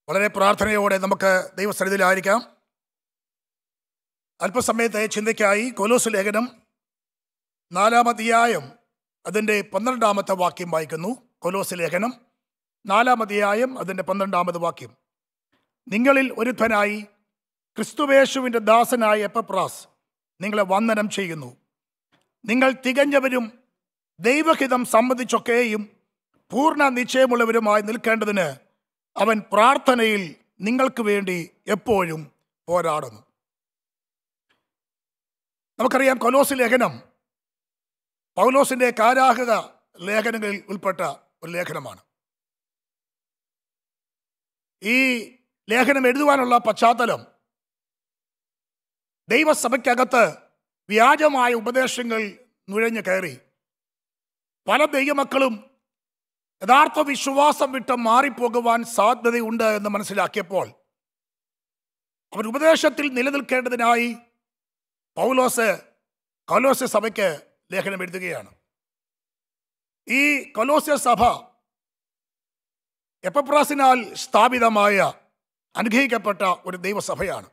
വളരെ പ്രാർത്ഥനയോടെ നമുക്ക് ദൈവസന്നിധിയിലായിരിക്കാം അല്പസമയത്തെ ചിന്തയ്ക്കായി കൊലോസ് ലേഖനം നാലാം അധ്യായം അതിൻ്റെ പന്ത്രണ്ടാമത്തെ വാക്യം വായിക്കുന്നു കൊലോസ് ലേഖനം നാലാം അധ്യായം അതിൻ്റെ പന്ത്രണ്ടാമത് വാക്യം നിങ്ങളിൽ ഒരുത്തനായി ക്രിസ്തുവേശുവിൻ്റെ ദാസനായ എപ്പപ്രാസ് നിങ്ങളെ വന്ദനം ചെയ്യുന്നു നിങ്ങൾ തികഞ്ഞവരും ദൈവഹിതം സംബന്ധിച്ചൊക്കെയും പൂർണ്ണ നിശ്ചയമുള്ളവരുമായി നിൽക്കേണ്ടതിന് അവൻ പ്രാർത്ഥനയിൽ നിങ്ങൾക്ക് വേണ്ടി എപ്പോഴും പോരാടുന്നു നമുക്കറിയാം കൊലോസ് ലേഖനം പൗലോസിന്റെ കാരാഹക ലേഖനങ്ങളിൽ ഉൾപ്പെട്ട ഒരു ലേഖനമാണ് ഈ ലേഖനം എഴുതുവാനുള്ള പശ്ചാത്തലം ദൈവസഭയ്ക്കകത്ത് വ്യാജമായ ഉപദേശങ്ങൾ നുഴഞ്ഞു കയറി പല ദൈവമക്കളും യഥാർത്ഥ വിശ്വാസം വിട്ട് മാറിപ്പോകുവാൻ സാധ്യതയുണ്ട് എന്ന് മനസ്സിലാക്കിയപ്പോൾ അവർ ഉപദേശത്തിൽ നിലനിൽക്കേണ്ടതിനായി പൗലോസ് കൊലോസ്യ സഭയ്ക്ക് ലേഖനം എഴുതുകയാണ് ഈ കൊലോസ്യ സഭ എപ്പപ്രാസിനാൽ സ്ഥാപിതമായ അനുഗ്രഹിക്കപ്പെട്ട ഒരു ദൈവസഭയാണ്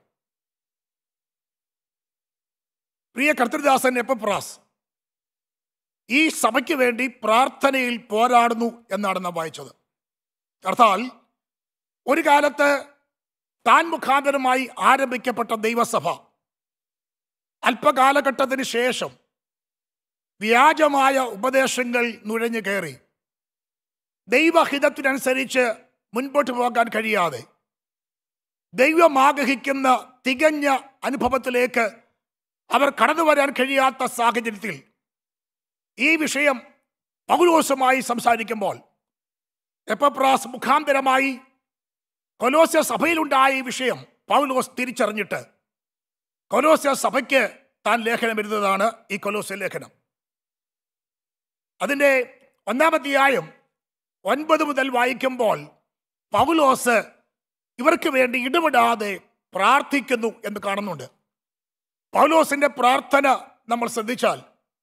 പ്രിയ കർത്തൃദാസൻ എപ്പപ്രാസ് ഈ സഭയ്ക്ക് വേണ്ടി പ്രാർത്ഥനയിൽ പോരാടുന്നു എന്നാണ് നാം വായിച്ചത് അർത്ഥാൽ ഒരു കാലത്ത് താൻ മുഖാന്തരമായി ആരംഭിക്കപ്പെട്ട ദൈവസഭ അല്പകാലഘട്ടത്തിന് ശേഷം വ്യാജമായ ഉപദേശങ്ങൾ നുഴഞ്ഞു കയറി ദൈവഹിതത്തിനനുസരിച്ച് മുൻപോട്ട് പോകാൻ കഴിയാതെ ദൈവം ആഗ്രഹിക്കുന്ന തികഞ്ഞ അനുഭവത്തിലേക്ക് അവർ കടന്നു വരാൻ കഴിയാത്ത സാഹചര്യത്തിൽ ഈ വിഷയം പൗലോസുമായി സംസാരിക്കുമ്പോൾ എപ്പപ്രാസ് മുഖാന്തരമായി കൊലോസ്യ സഭയിലുണ്ടായ ഈ വിഷയം പൗലോസ് തിരിച്ചറിഞ്ഞിട്ട് കൊലോസ്യ സഭയ്ക്ക് താൻ ലേഖനം എഴുതുന്നതാണ് ഈ കൊലോസ്യ ലേഖനം അതിൻ്റെ ഒന്നാമധ്യായം ഒൻപത് മുതൽ വായിക്കുമ്പോൾ പൗലോസ് ഇവർക്ക് വേണ്ടി ഇടപെടാതെ പ്രാർത്ഥിക്കുന്നു എന്ന് കാണുന്നുണ്ട് പൗലോസിന്റെ പ്രാർത്ഥന നമ്മൾ ശ്രദ്ധിച്ചാൽ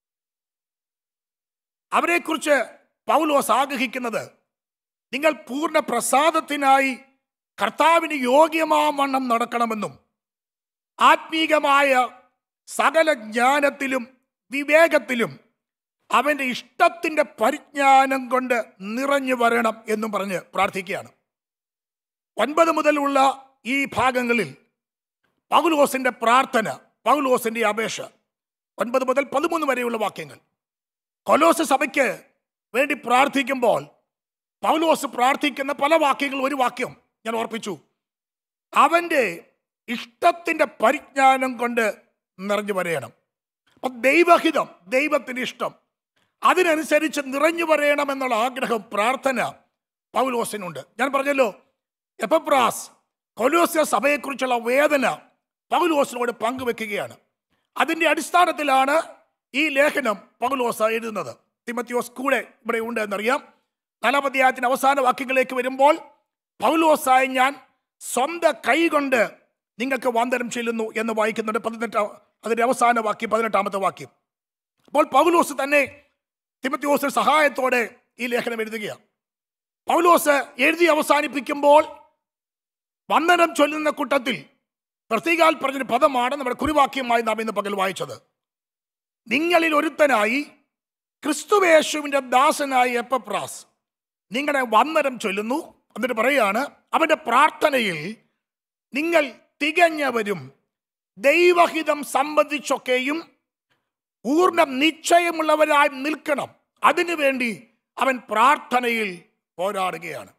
അവരെക്കുറിച്ച് പൗലോസ് ആഗ്രഹിക്കുന്നത് നിങ്ങൾ പൂർണ്ണ പ്രസാദത്തിനായി കർത്താവിന് യോഗ്യമാവണ്ണം നടക്കണമെന്നും ആത്മീകമായ സകല ജ്ഞാനത്തിലും വിവേകത്തിലും അവൻ്റെ ഇഷ്ടത്തിൻ്റെ പരിജ്ഞാനം കൊണ്ട് നിറഞ്ഞു വരണം എന്നും പറഞ്ഞ് പ്രാർത്ഥിക്കുകയാണ് ഒൻപത് മുതലുള്ള ഈ ഭാഗങ്ങളിൽ പൗലോസിന്റെ പ്രാർത്ഥന പൗലോസിന്റെ അപേക്ഷ ഒൻപത് മുതൽ പതിമൂന്ന് വരെയുള്ള വാക്യങ്ങൾ കൊലോസ് സഭയ്ക്ക് വേണ്ടി പ്രാർത്ഥിക്കുമ്പോൾ പൗലോസ് പ്രാർത്ഥിക്കുന്ന പല വാക്യങ്ങൾ ഒരു വാക്യം ഞാൻ ഓർപ്പിച്ചു അവൻ്റെ ഇഷ്ടത്തിൻ്റെ പരിജ്ഞാനം കൊണ്ട് നിറഞ്ഞു വരയണം അപ്പം ദൈവഹിതം ദൈവത്തിൻ്റെ ഇഷ്ടം അതിനനുസരിച്ച് നിറഞ്ഞു വരയണം എന്നുള്ള ആഗ്രഹം പ്രാർത്ഥന പൗലോസിനുണ്ട് ഞാൻ പറഞ്ഞല്ലോ എപ്പപ്രാസ് കൊലോസ്യ സഭയെക്കുറിച്ചുള്ള വേദന പൗലോസിനോട് പങ്കുവെക്കുകയാണ് അതിൻ്റെ അടിസ്ഥാനത്തിലാണ് ഈ ലേഖനം പൗലോസ് എഴുതുന്നത് തിമത്തിയോസ് കൂടെ ഇവിടെ ഉണ്ട് എന്നറിയാം നാലാമധ്യായത്തിന് അവസാന വാക്യങ്ങളിലേക്ക് വരുമ്പോൾ പൗലോസായി ഞാൻ സ്വന്തം കൈകൊണ്ട് നിങ്ങൾക്ക് വന്ദനം ചെല്ലുന്നു എന്ന് വായിക്കുന്നുണ്ട് പതിനെട്ടാം അതിൻ്റെ അവസാന വാക്യം പതിനെട്ടാമത്തെ വാക്യം അപ്പോൾ പൗലോസ് തന്നെ തിമത്തിയോസ് സഹായത്തോടെ ഈ ലേഖനം എഴുതുകയാണ് പൗലോസ് എഴുതി അവസാനിപ്പിക്കുമ്പോൾ വന്ദനം ചൊല്ലുന്ന കൂട്ടത്തിൽ പ്രത്യേകാൽ പറഞ്ഞൊരു പദമാണ് നമ്മുടെ കുറിവാക്യമായി നാം ഇന്ന് പകൽ വായിച്ചത് നിങ്ങളിൽ ഒരുത്തനായി ക്രിസ്തുവേശുവിൻ്റെ ദാസനായ എപ്പപ്രാസ് നിങ്ങളെ വന്ദനം ചൊല്ലുന്നു എന്നിട്ട് പറയുകയാണ് അവൻ്റെ പ്രാർത്ഥനയിൽ നിങ്ങൾ തികഞ്ഞവരും ദൈവഹിതം സംബന്ധിച്ചൊക്കെയും പൂർണ്ണ നിശ്ചയമുള്ളവരായി നിൽക്കണം അതിനുവേണ്ടി അവൻ പ്രാർത്ഥനയിൽ പോരാടുകയാണ്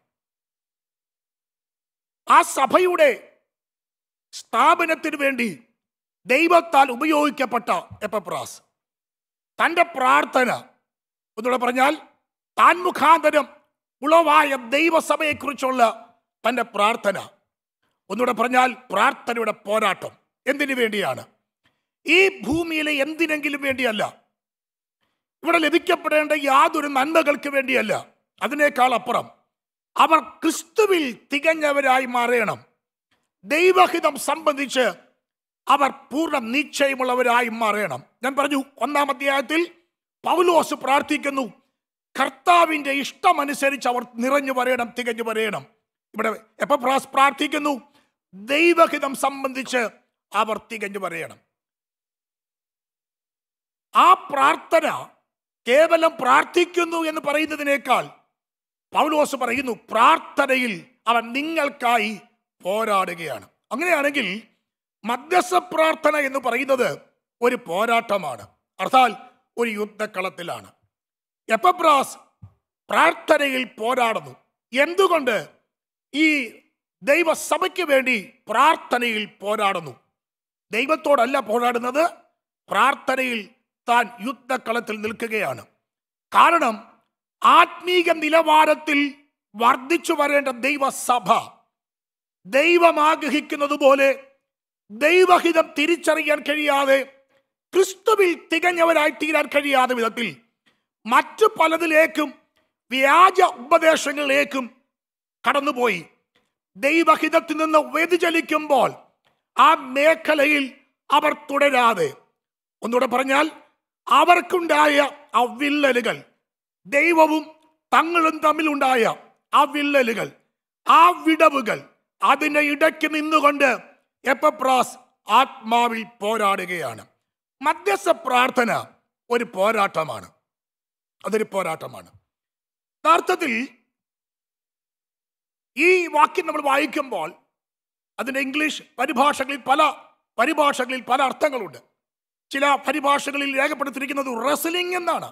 ആ സഭയുടെ സ്ഥാപനത്തിന് വേണ്ടി ദൈവത്താൽ ഉപയോഗിക്കപ്പെട്ട എപ്പപ്രാസ് തൻ്റെ പ്രാർത്ഥന ഒന്നുകൂടെ പറഞ്ഞാൽ താൻ മുഖാന്തരം ഉളവായ ദൈവസഭയെക്കുറിച്ചുള്ള തൻ്റെ പ്രാർത്ഥന ഒന്നുകൂടെ പറഞ്ഞാൽ പ്രാർത്ഥനയുടെ പോരാട്ടം എന്തിനു വേണ്ടിയാണ് ഈ ഭൂമിയിലെ എന്തിനെങ്കിലും വേണ്ടിയല്ല ഇവിടെ ലഭിക്കപ്പെടേണ്ട യാതൊരു നന്മകൾക്ക് വേണ്ടിയല്ല അതിനേക്കാൾ അപ്പുറം അവർ ക്രിസ്തുവിൽ തികഞ്ഞവരായി മാറണം ദൈവഹിതം സംബന്ധിച്ച് അവർ പൂർണ്ണ നിശ്ചയമുള്ളവരായി മാറണം ഞാൻ പറഞ്ഞു ഒന്നാം അധ്യായത്തിൽ പൗലോസ് പ്രാർത്ഥിക്കുന്നു കർത്താവിൻ്റെ ഇഷ്ടമനുസരിച്ച് അവർ നിറഞ്ഞു വരയണം തികഞ്ഞു വരയണം ഇവിടെ എപ്പപ്രാസ് പ്രാർത്ഥിക്കുന്നു ദൈവഹിതം സംബന്ധിച്ച് അവർ തികഞ്ഞു പറയണം ആ പ്രാർത്ഥന കേവലം പ്രാർത്ഥിക്കുന്നു എന്ന് പറയുന്നതിനേക്കാൾ പൗലോസ് പറയുന്നു പ്രാർത്ഥനയിൽ അവൻ നിങ്ങൾക്കായി പോരാടുകയാണ് അങ്ങനെയാണെങ്കിൽ മധ്യസ്ഥ പ്രാർത്ഥന എന്ന് പറയുന്നത് ഒരു പോരാട്ടമാണ് അർത്ഥാൽ ഒരു യുദ്ധക്കളത്തിലാണ് എപ്പബ്രാസ് പ്രാർത്ഥനയിൽ പോരാടുന്നു എന്തുകൊണ്ട് ഈ ദൈവസഭയ്ക്ക് വേണ്ടി പ്രാർത്ഥനയിൽ പോരാടുന്നു ദൈവത്തോടല്ല പോരാടുന്നത് പ്രാർത്ഥനയിൽ താൻ യുദ്ധക്കളത്തിൽ നിൽക്കുകയാണ് കാരണം ആത്മീക നിലവാരത്തിൽ വർദ്ധിച്ചു വരേണ്ട ദൈവസഭ ദൈവം ആഗ്രഹിക്കുന്നത് പോലെ ദൈവഹിതം തിരിച്ചറിയാൻ കഴിയാതെ ക്രിസ്തുവിൽ തികഞ്ഞവരായി തീരാൻ കഴിയാത്ത വിധത്തിൽ മറ്റു പലതിലേക്കും വ്യാജ ഉപദേശങ്ങളിലേക്കും കടന്നുപോയി ദൈവഹിതത്തിൽ നിന്ന് വ്യതിചലിക്കുമ്പോൾ ആ മേഖലയിൽ അവർ തുടരാതെ ഒന്നുകൂടെ പറഞ്ഞാൽ അവർക്കുണ്ടായ ആ വിള്ളലുകൾ ദൈവവും തങ്ങളും തമ്മിലുണ്ടായ ആ വിള്ളലുകൾ ആ വിടവുകൾ അതിന്റെ ഇടയ്ക്ക് നിന്നുകൊണ്ട് എപ്പപ്രാസ് ആത്മാവിൽ പോരാടുകയാണ് മധ്യസ്ഥ പ്രാർത്ഥന ഒരു പോരാട്ടമാണ് അതൊരു പോരാട്ടമാണ് യഥാർത്ഥത്തിൽ ഈ വാക്യം നമ്മൾ വായിക്കുമ്പോൾ അതിന്റെ ഇംഗ്ലീഷ് പരിഭാഷകളിൽ പല പരിഭാഷകളിൽ പല അർത്ഥങ്ങളുണ്ട് ചില പരിഭാഷകളിൽ രേഖപ്പെടുത്തിയിരിക്കുന്നത് റെസ്ലിംഗ് എന്നാണ്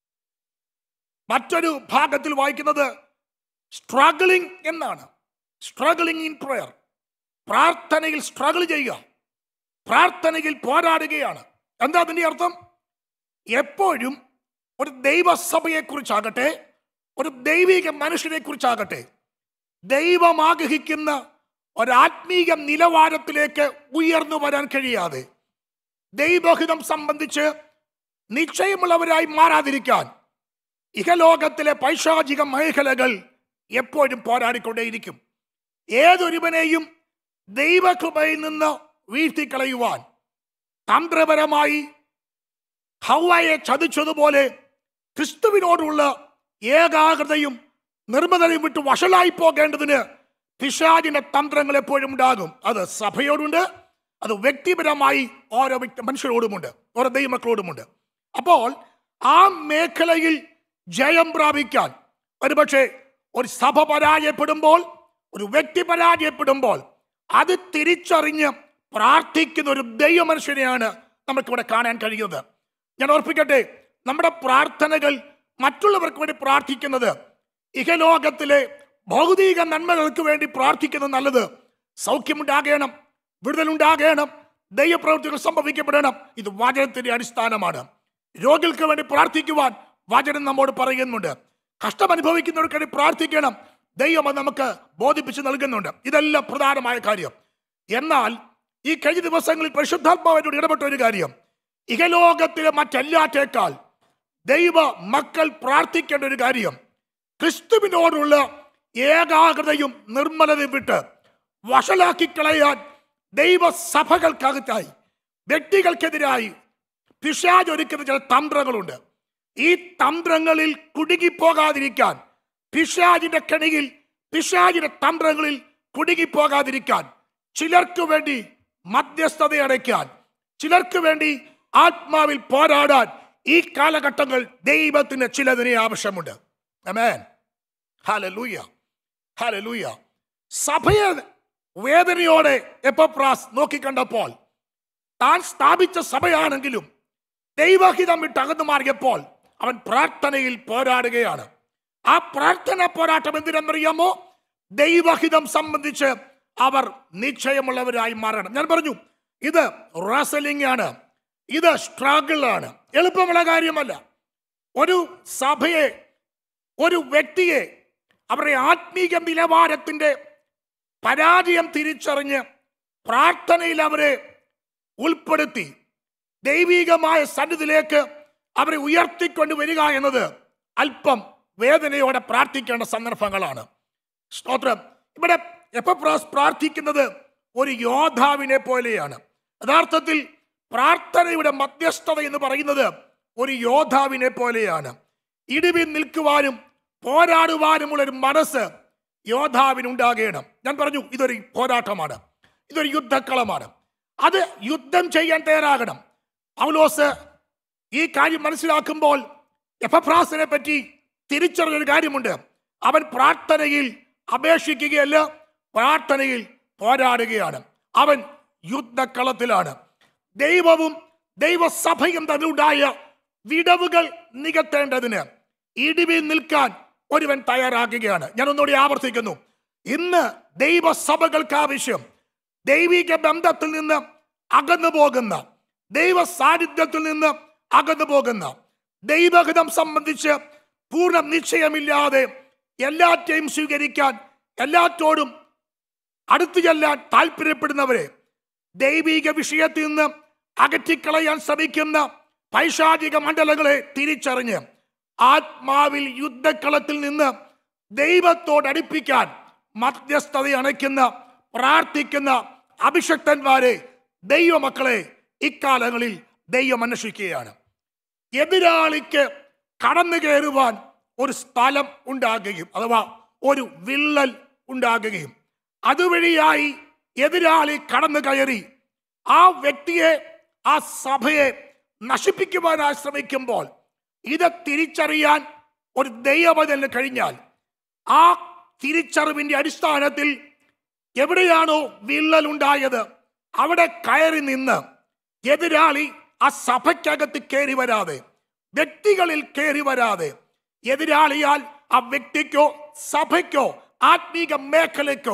മറ്റൊരു ഭാഗത്തിൽ വായിക്കുന്നത് സ്ട്രഗിളിംഗ് എന്നാണ് സ്ട്രഗിളിംഗ് ഇൻ പ്രയർ പ്രാർത്ഥനയിൽ സ്ട്രഗിൾ ചെയ്യുക പ്രാർത്ഥനയിൽ പോരാടുകയാണ് എന്താ അതിന്റെ അർത്ഥം എപ്പോഴും ഒരു ദൈവസഭയെ കുറിച്ചാകട്ടെ ഒരു ദൈവിക മനുഷ്യനെ കുറിച്ചാകട്ടെ ദൈവം ആഗ്രഹിക്കുന്ന ഒരാത്മീക നിലവാരത്തിലേക്ക് ഉയർന്നു വരാൻ കഴിയാതെ ദൈവഹിതം സംബന്ധിച്ച് നിശ്ചയമുള്ളവരായി മാറാതിരിക്കാൻ ഇഹലോകത്തിലെ പൈശാചിക മേഖലകൾ എപ്പോഴും പോരാടിക്കൊണ്ടേയിരിക്കും ഏതൊരുവനെയും ദൈവകൃപയിൽ നിന്ന് വീഴ്ത്തിക്കളയുവാൻ തന്ത്രപരമായി ഹൗവയെ ചതിച്ചതുപോലെ ക്രിസ്തുവിനോടുള്ള ഏകാഗ്രതയും നിർമ്മതയും വിട്ട് വഷളായി പോകേണ്ടതിന് പിശാചിന്റെ തന്ത്രങ്ങൾ എപ്പോഴും ഉണ്ടാകും അത് സഭയോടുണ്ട് അത് വ്യക്തിപരമായി ഓരോ വ്യക്തി മനുഷ്യരോടുമുണ്ട് ഓരോ ദൈവമക്കളോടുമുണ്ട് അപ്പോൾ ആ മേഖലയിൽ ജയം പ്രാപിക്കാൻ ഒരുപക്ഷെ ഒരു സഭ പരാജയപ്പെടുമ്പോൾ ഒരു വ്യക്തി പരാജയപ്പെടുമ്പോൾ അത് തിരിച്ചറിഞ്ഞ് പ്രാർത്ഥിക്കുന്ന ഒരു ദൈവ മനുഷ്യനെയാണ് നമുക്കിവിടെ കാണാൻ കഴിയുന്നത് ഞാൻ ഓർപ്പിക്കട്ടെ നമ്മുടെ പ്രാർത്ഥനകൾ മറ്റുള്ളവർക്ക് വേണ്ടി പ്രാർത്ഥിക്കുന്നത് ഇഹലോകത്തിലെ ഭൗതിക നന്മകൾക്ക് വേണ്ടി പ്രാർത്ഥിക്കുന്നത് നല്ലത് സൗഖ്യമുണ്ടാകണം വിടുതലുണ്ടാകണം ദൈവപ്രവൃത്തികൾ സംഭവിക്കപ്പെടണം ഇത് വചനത്തിന്റെ അടിസ്ഥാനമാണ് രോഗികൾക്ക് വേണ്ടി പ്രാർത്ഥിക്കുവാൻ വചനം നമ്മോട് പറയുന്നുണ്ട് കഷ്ടം അനുഭവിക്കുന്നവർക്ക് വേണ്ടി പ്രാർത്ഥിക്കണം ദൈവം അത് നമുക്ക് ബോധിപ്പിച്ച് നൽകുന്നുണ്ട് ഇതെല്ലാം പ്രധാനമായ കാര്യം എന്നാൽ ഈ കഴിഞ്ഞ ദിവസങ്ങളിൽ പരിശുദ്ധാത്മാവിനോട് ഇടപെട്ട ഒരു കാര്യം ഇഹലോകത്തിലെ മറ്റെല്ലാറ്റേക്കാൾ ദൈവ മക്കൾ പ്രാർത്ഥിക്കേണ്ട ഒരു കാര്യം ക്രിസ്തുവിനോടുള്ള ഏകാഗ്രതയും നിർമ്മലതയും വിട്ട് വഷളാക്കി കളയാൻ ദൈവസഭകൾക്കകത്തായി വ്യക്തികൾക്കെതിരായി പിശാജ് ഒരുക്കുന്ന ചില തന്ത്രങ്ങളുണ്ട് ഈ തന്ത്രങ്ങളിൽ കുടുങ്ങിപ്പോകാതിരിക്കാൻ പിശാജിന്റെ കെണിയിൽ പിശാജിന്റെ തന്ത്രങ്ങളിൽ കുടുങ്ങിപ്പോകാതിരിക്കാൻ ചിലർക്ക് വേണ്ടി മധ്യസ്ഥത അടയ്ക്കാൻ ചിലർക്ക് വേണ്ടി ആത്മാവിൽ പോരാടാൻ ഈ കാലഘട്ടങ്ങൾ ദൈവത്തിന് ചിലതിനെ ആവശ്യമുണ്ട് അമേൻ ഹാലലൂയ ഹാലലൂയ സഭയെ വേദനയോടെ എപ്പപ്രാസ് നോക്കിക്കണ്ടപ്പോൾ താൻ സ്ഥാപിച്ച സഭയാണെങ്കിലും ദൈവഹിതം വിട്ട് അകന്നു മാറിയപ്പോൾ അവൻ പ്രാർത്ഥനയിൽ പോരാടുകയാണ് ആ പ്രാർത്ഥന പോരാട്ടം എന്തിനെന്നറിയാമോ ദൈവഹിതം സംബന്ധിച്ച് അവർ നിശ്ചയമുള്ളവരായി മാറണം ഞാൻ പറഞ്ഞു ഇത് റസലിംഗ് ആണ് ഇത് സ്ട്രഗിൾ ആണ് എളുപ്പമുള്ള കാര്യമല്ല ഒരു സഭയെ ഒരു വ്യക്തിയെ അവരുടെ ആത്മീക നിലവാരത്തിന്റെ പരാജയം തിരിച്ചറിഞ്ഞ് പ്രാർത്ഥനയിൽ അവരെ ഉൾപ്പെടുത്തി ദൈവികമായ സന്നിധിയിലേക്ക് അവരെ ഉയർത്തിക്കൊണ്ട് വരിക എന്നത് അല്പം വേദനയോടെ പ്രാർത്ഥിക്കേണ്ട സന്ദർഭങ്ങളാണ് സ്തോത്രം ഇവിടെ എപ്പപ്രാസ് പ്രാർത്ഥിക്കുന്നത് ഒരു യോദ്ധാവിനെ പോലെയാണ് യഥാർത്ഥത്തിൽ പ്രാർത്ഥനയുടെ മധ്യസ്ഥത എന്ന് പറയുന്നത് ഒരു യോദ്ധാവിനെ പോലെയാണ് ഇടിവിൽ നിൽക്കുവാനും പോരാടുവാനുമുള്ള ഒരു മനസ്സ് യോദ്ധാവിനുണ്ടാകണം ഞാൻ പറഞ്ഞു ഇതൊരു പോരാട്ടമാണ് ഇതൊരു യുദ്ധക്കളമാണ് അത് യുദ്ധം ചെയ്യാൻ തയ്യാറാകണം പൗലോസ് ഈ കാര്യം മനസ്സിലാക്കുമ്പോൾ എഫഫ്രാസിനെ പറ്റി തിരിച്ചറിഞ്ഞൊരു കാര്യമുണ്ട് അവൻ പ്രാർത്ഥനയിൽ അപേക്ഷിക്കുകയല്ല പ്രാർത്ഥനയിൽ പോരാടുകയാണ് അവൻ യുദ്ധക്കളത്തിലാണ് ദൈവവും ദൈവസഭയും തമ്മിലുണ്ടായ വിടവുകൾ നികത്തേണ്ടതിന് ഇടിവിൽ നിൽക്കാൻ ഒരുവൻ തയ്യാറാക്കുകയാണ് ഞാൻ ഒന്നുകൂടി ആവർത്തിക്കുന്നു ഇന്ന് ദൈവസഭകൾക്ക് ആവശ്യം ദൈവിക ബന്ധത്തിൽ നിന്ന് അകന്നു പോകുന്ന ദൈവ സാന്നിധ്യത്തിൽ നിന്ന് അകന്നു പോകുന്ന ദൈവഹിതം സംബന്ധിച്ച് പൂർണ്ണ നിശ്ചയമില്ലാതെ എല്ലാറ്റെയും സ്വീകരിക്കാൻ എല്ലാറ്റോടും അടുത്തു ചെല്ലാൻ താല്പര്യപ്പെടുന്നവരെ ദൈവിക വിഷയത്തിൽ നിന്ന് അകറ്റിക്കളയാൻ ശ്രമിക്കുന്ന പൈശാചിക മണ്ഡലങ്ങളെ തിരിച്ചറിഞ്ഞ് ആത്മാവിൽ യുദ്ധക്കളത്തിൽ നിന്ന് ദൈവത്തോട് അടുപ്പിക്കാൻ മധ്യസ്ഥത അണയ്ക്കുന്ന പ്രാർത്ഥിക്കുന്ന അഭിഷക്തന്മാരെ ദൈവമക്കളെ ഇക്കാലങ്ങളിൽ ദൈവം അന്വേഷിക്കുകയാണ് എതിരാളിക്ക് കടന്നു കയറുവാൻ ഒരു സ്ഥലം ഉണ്ടാകുകയും അഥവാ ഒരു വിള്ളൽ ഉണ്ടാകുകയും അതുവഴിയായി എതിരാളി കടന്നു കയറി ആ വ്യക്തിയെ ആ സഭയെ നശിപ്പിക്കുവാനായി ശ്രമിക്കുമ്പോൾ ഇത് തിരിച്ചറിയാൻ ഒരു ദൈവവചന കഴിഞ്ഞാൽ ആ തിരിച്ചറിവിന്റെ അടിസ്ഥാനത്തിൽ എവിടെയാണോ വിള്ളൽ ഉണ്ടായത് അവിടെ കയറി നിന്ന് എതിരാളി ആ സഭയ്ക്കകത്ത് കയറി വരാതെ വ്യക്തികളിൽ കയറി വരാതെ എതിരാളിയാൽ ആ വ്യക്തിക്കോ സഭയ്ക്കോ ആത്മീക മേഖലയ്ക്കോ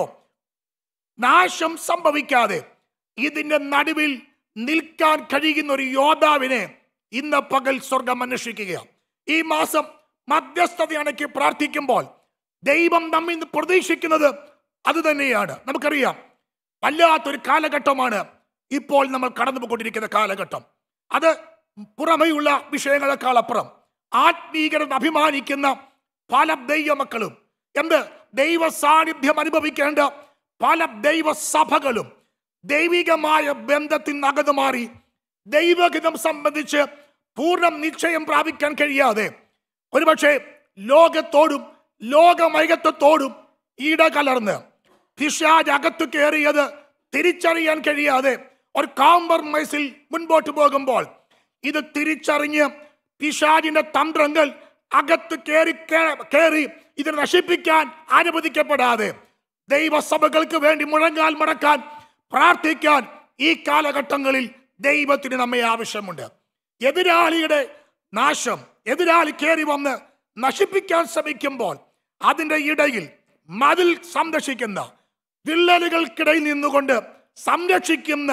നാശം സംഭവിക്കാതെ ഇതിന്റെ നടുവിൽ നിൽക്കാൻ കഴിയുന്ന ഒരു യോദ്ധാവിനെ ഇന്ന് പകൽ സ്വർഗം അന്വേഷിക്കുക ഈ മാസം മധ്യസ്ഥത അണയ്ക്ക് പ്രാർത്ഥിക്കുമ്പോൾ ദൈവം നമ്മിൽ നിന്ന് പ്രതീക്ഷിക്കുന്നത് അത് തന്നെയാണ് നമുക്കറിയാം വല്ലാത്തൊരു കാലഘട്ടമാണ് ഇപ്പോൾ നമ്മൾ കടന്നുപോയിക്കൊണ്ടിരിക്കുന്ന കാലഘട്ടം അത് പുറമെയുള്ള വിഷയങ്ങളെക്കാൾ അപ്പുറം ആത്മീകരത അഭിമാനിക്കുന്ന പല ദൈവമക്കളും എന്ത് ദൈവ സാന്നിധ്യം അനുഭവിക്കേണ്ട പല ദൈവസഭകളും ദൈവികമായ ബന്ധത്തിൽ നിന്ന് അകന്നു മാറി ദൈവഹിതം സംബന്ധിച്ച് പൂർണ്ണ നിശ്ചയം പ്രാപിക്കാൻ കഴിയാതെ ഒരുപക്ഷെ ലോകത്തോടും ലോകമൈകത്വത്തോടും ഇടകലർന്ന് പിശാജ് അകത്ത് കയറിയത് തിരിച്ചറിയാൻ കഴിയാതെ ഒരു കോംപ്രമൈസിൽ മുൻപോട്ട് പോകുമ്പോൾ ഇത് തിരിച്ചറിഞ്ഞ് പിശാജിന്റെ തന്ത്രങ്ങൾ അകത്ത് കയറി കയറി ഇത് നശിപ്പിക്കാൻ അനുവദിക്കപ്പെടാതെ ദൈവസഭകൾക്ക് വേണ്ടി മുഴങ്ങാൽ മടക്കാൻ പ്രാർത്ഥിക്കാൻ ഈ കാലഘട്ടങ്ങളിൽ ദൈവത്തിന് നമ്മെ ആവശ്യമുണ്ട് എതിരാളിയുടെ നാശം എതിരാളി കയറി വന്ന് നശിപ്പിക്കാൻ ശ്രമിക്കുമ്പോൾ അതിന്റെ ഇടയിൽ മതിൽ സംരക്ഷിക്കുന്ന വിള്ളലുകൾക്കിടയിൽ നിന്നുകൊണ്ട് സംരക്ഷിക്കുന്ന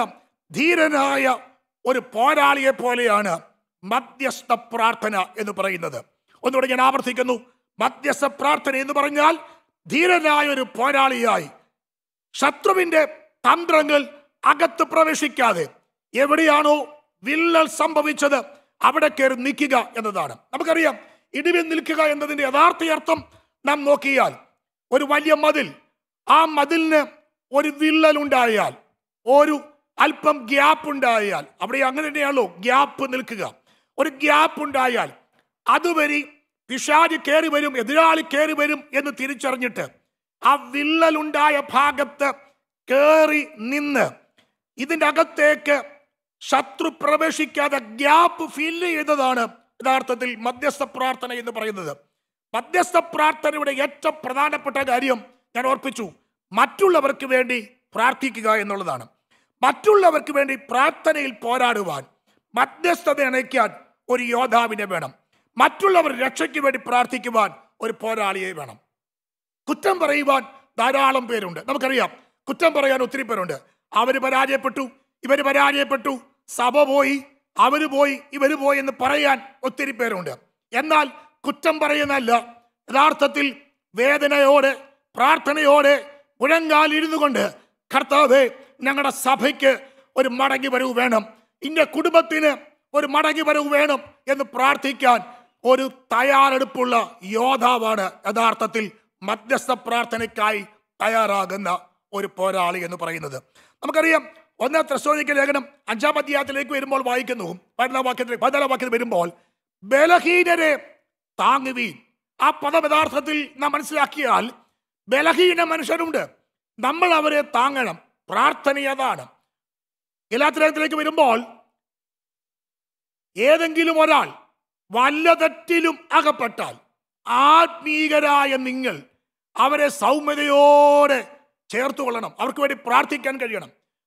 ധീരനായ ഒരു പോരാളിയെ പോലെയാണ് മധ്യസ്ഥ പ്രാർത്ഥന എന്ന് പറയുന്നത് ഒന്നുകൂടെ ഞാൻ ആവർത്തിക്കുന്നു മധ്യസ്ഥ പ്രാർത്ഥന എന്ന് പറഞ്ഞാൽ ധീരനായ ഒരു പോരാളിയായി ശത്രുവിന്റെ തന്ത്രങ്ങൾ അകത്ത് പ്രവേശിക്കാതെ എവിടെയാണോ വിള്ളൽ സംഭവിച്ചത് അവിടെ കയറി നിൽക്കുക എന്നതാണ് നമുക്കറിയാം ഇടിവിൽ നിൽക്കുക എന്നതിന്റെ യഥാർത്ഥ അർത്ഥം നാം നോക്കിയാൽ ഒരു വലിയ മതിൽ ആ മതിലിന് ഒരു വിള്ളൽ ഉണ്ടായാൽ ഒരു അല്പം ഗ്യാപ്പ് ഉണ്ടായാൽ അവിടെ അങ്ങനെ തന്നെയാണല്ലോ ഗ്യാപ്പ് നിൽക്കുക ഒരു ഗ്യാപ്പ് ഉണ്ടായാൽ അതുവരി പിശാജ് കയറി വരും എതിരാളി കയറി വരും എന്ന് തിരിച്ചറിഞ്ഞിട്ട് ആ വിള്ളലുണ്ടായ ഭാഗത്ത് കയറി നിന്ന് ഇതിന്റെ അകത്തേക്ക് ശത്രു പ്രവേശിക്കാതെ ഗ്യാപ്പ് ഫില്ല് ചെയ്തതാണ് യഥാർത്ഥത്തിൽ മധ്യസ്ഥ പ്രാർത്ഥന എന്ന് പറയുന്നത് മധ്യസ്ഥ പ്രാർത്ഥനയുടെ ഏറ്റവും പ്രധാനപ്പെട്ട കാര്യം ഞാൻ ഓർപ്പിച്ചു മറ്റുള്ളവർക്ക് വേണ്ടി പ്രാർത്ഥിക്കുക എന്നുള്ളതാണ് മറ്റുള്ളവർക്ക് വേണ്ടി പ്രാർത്ഥനയിൽ പോരാടുവാൻ മധ്യസ്ഥത അണയ്ക്കാൻ ഒരു യോദ്ധാവിനെ വേണം മറ്റുള്ളവർ രക്ഷയ്ക്ക് വേണ്ടി പ്രാർത്ഥിക്കുവാൻ ഒരു പോരാളിയെ വേണം കുറ്റം പറയുവാൻ ധാരാളം പേരുണ്ട് നമുക്കറിയാം കുറ്റം പറയാൻ ഒത്തിരി പേരുണ്ട് അവര് പരാജയപ്പെട്ടു ഇവര് പരാജയപ്പെട്ടു സഭ പോയി അവര് പോയി ഇവര് പോയി എന്ന് പറയാൻ ഒത്തിരി പേരുണ്ട് എന്നാൽ കുറ്റം പറയുന്നല്ല യഥാർത്ഥത്തിൽ വേദനയോടെ പ്രാർത്ഥനയോടെ മുഴങ്കാലിരുന്നു കൊണ്ട് കർത്താവെ ഞങ്ങളുടെ സഭയ്ക്ക് ഒരു മടങ്ങി വരവ് വേണം ഇന്റെ കുടുംബത്തിന് ഒരു മടങ്ങി വരവ് വേണം എന്ന് പ്രാർത്ഥിക്കാൻ ഒരു തയ്യാറെടുപ്പുള്ള യോദ്ധാവാണ് യഥാർത്ഥത്തിൽ മധ്യസ്ഥ പ്രാർത്ഥനയ്ക്കായി തയ്യാറാകുന്ന ഒരു പോരാളി എന്ന് പറയുന്നത് നമുക്കറിയാം ഒന്നാം ത്രസോനിക്ക ലേഖനം അഞ്ചാം അധ്യായത്തിലേക്ക് വരുമ്പോൾ വായിക്കുന്നു പതിനാലാം വാക്യത്തിൽ പതിനാലാം വാക്യത്തിൽ വരുമ്പോൾ ബലഹീനരെ താങ്ങുവീൻ ആ പദം യഥാർത്ഥത്തിൽ നാം മനസ്സിലാക്കിയാൽ ബലഹീന മനുഷ്യരുണ്ട് നമ്മൾ അവരെ താങ്ങണം പ്രാർത്ഥന അതാണ് ഗലാത്തിലേക്ക് വരുമ്പോൾ ഏതെങ്കിലും ഒരാൾ വല്ല തെറ്റിലും അകപ്പെട്ടാൽ ആത്മീകരായ നിങ്ങൾ അവരെ സൗമ്യതയോടെ ചേർത്ത് കൊള്ളണം അവർക്ക് വേണ്ടി പ്രാർത്ഥിക്കാൻ കഴിയണം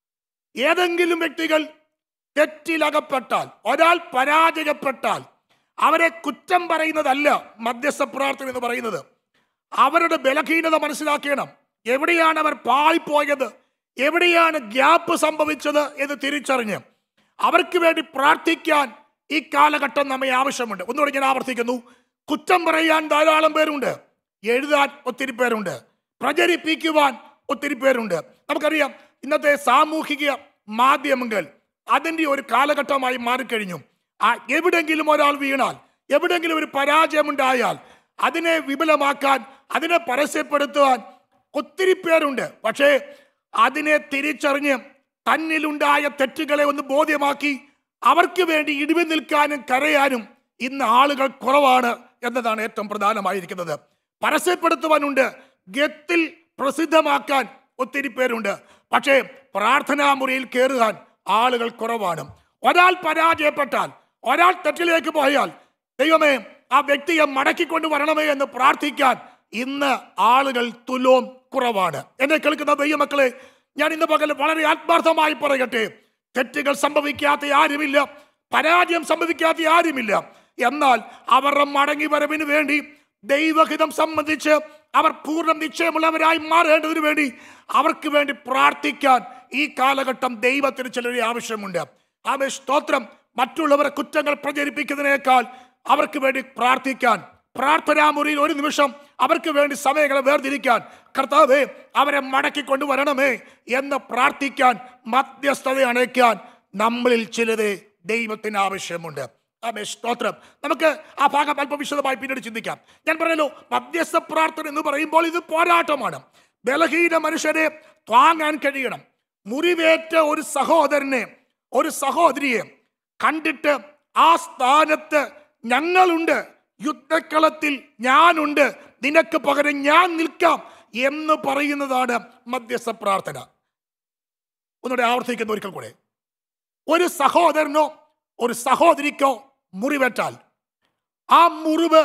ഏതെങ്കിലും വ്യക്തികൾ തെറ്റിലകപ്പെട്ടാൽ ഒരാൾ പരാജയപ്പെട്ടാൽ അവരെ കുറ്റം പറയുന്നതല്ല മധ്യസ്ഥ പ്രാർത്ഥന എന്ന് പറയുന്നത് അവരുടെ ബലഹീനത മനസ്സിലാക്കണം എവിടെയാണ് അവർ പാളിപ്പോയത് എവിടെയാണ് ഗ്യാപ്പ് സംഭവിച്ചത് എന്ന് തിരിച്ചറിഞ്ഞ് അവർക്ക് വേണ്ടി പ്രാർത്ഥിക്കാൻ ഈ കാലഘട്ടം നമ്മെ ആവശ്യമുണ്ട് ഒന്നുകൂടി ഞാൻ ആവർത്തിക്കുന്നു കുറ്റം പറയാൻ ധാരാളം പേരുണ്ട് എഴുതാൻ ഒത്തിരി പേരുണ്ട് പ്രചരിപ്പിക്കുവാൻ ഒത്തിരി പേരുണ്ട് നമുക്കറിയാം ഇന്നത്തെ സാമൂഹിക മാധ്യമങ്ങൾ അതിൻ്റെ ഒരു കാലഘട്ടമായി മാറിക്കഴിഞ്ഞു ആ എവിടെങ്കിലും ഒരാൾ വീണാൽ എവിടെങ്കിലും ഒരു പരാജയമുണ്ടായാൽ അതിനെ വിപുലമാക്കാൻ അതിനെ പരസ്യപ്പെടുത്തുവാൻ ഒത്തിരി പേരുണ്ട് പക്ഷേ അതിനെ തിരിച്ചറിഞ്ഞ് തന്നിലുണ്ടായ തെറ്റുകളെ ഒന്ന് ബോധ്യമാക്കി അവർക്ക് വേണ്ടി ഇടിവി നിൽക്കാനും കരയാനും ഇന്ന് ആളുകൾ കുറവാണ് എന്നതാണ് ഏറ്റവും പ്രധാനമായിരിക്കുന്നത് പരസ്യപ്പെടുത്തുവാനുണ്ട് ഗത്തിൽ പ്രസിദ്ധമാക്കാൻ ഒത്തിരി പേരുണ്ട് പക്ഷേ പ്രാർത്ഥനാ മുറിയിൽ കയറുവാൻ ആളുകൾ കുറവാണ് ഒരാൾ പരാജയപ്പെട്ടാൽ ഒരാൾ തെറ്റിലേക്ക് പോയാൽ ദൈവമേ ആ വ്യക്തിയെ മടക്കിക്കൊണ്ട് വരണമേ എന്ന് പ്രാർത്ഥിക്കാൻ ഇന്ന് ആളുകൾ തുലോം കുറവാണ് എന്നെ കേൾക്കുന്ന ദൈവമക്കളെ ഞാൻ ഇന്ന് പകൽ വളരെ ആത്മാർത്ഥമായി പറയട്ടെ തെറ്റുകൾ സംഭവിക്കാത്ത ആരുമില്ല പരാജയം സംഭവിക്കാത്ത ആരുമില്ല എന്നാൽ അവരുടെ മടങ്ങി വരവിന് വേണ്ടി ദൈവഹിതം സംബന്ധിച്ച് അവർ പൂർണ്ണ നിശ്ചയമുള്ളവരായി മാറേണ്ടതിനു വേണ്ടി അവർക്ക് വേണ്ടി പ്രാർത്ഥിക്കാൻ ഈ കാലഘട്ടം ദൈവത്തിന് ചിലരെ ആവശ്യമുണ്ട് ആമേ സ്തോത്രം മറ്റുള്ളവരെ കുറ്റങ്ങൾ പ്രചരിപ്പിക്കുന്നതിനേക്കാൾ അവർക്ക് വേണ്ടി പ്രാർത്ഥിക്കാൻ പ്രാർത്ഥനാ മുറിയിൽ ഒരു നിമിഷം അവർക്ക് വേണ്ടി സമയങ്ങളെ വേർതിരിക്കാൻ കർത്താവേ അവരെ മടക്കി കൊണ്ടുവരണമേ എന്ന് പ്രാർത്ഥിക്കാൻ മധ്യസ്ഥത അണയ്ക്കാൻ നമ്മളിൽ ചിലരെ ദൈവത്തിന് ആവശ്യമുണ്ട് ആമേ സ്തോത്രം നമുക്ക് ആ ഭാഗം അല്പം വിശദമായി പിന്നീട് ചിന്തിക്കാം ഞാൻ പറഞ്ഞല്ലോ മധ്യസ്ഥ പ്രാർത്ഥന എന്ന് പറയുമ്പോൾ ഇത് പോരാട്ടമാണ് ബലഹീന മനുഷ്യരെ താങ്ങാൻ കഴിയണം മുറിവേറ്റ ഒരു സഹോദരനെ ഒരു സഹോദരിയെ കണ്ടിട്ട് ആ സ്ഥാനത്ത് ഞങ്ങളുണ്ട് യുദ്ധക്കളത്തിൽ ഞാനുണ്ട് നിനക്ക് പകരം ഞാൻ നിൽക്കാം എന്ന് പറയുന്നതാണ് മധ്യസ്ഥ പ്രാർത്ഥന ഒന്നുകൂടെ ആവർത്തിക്കുന്ന ഒരിക്കൽ കൂടെ ഒരു സഹോദരനോ ഒരു സഹോദരിക്കോ മുറിവേറ്റാൽ ആ മുറിവ്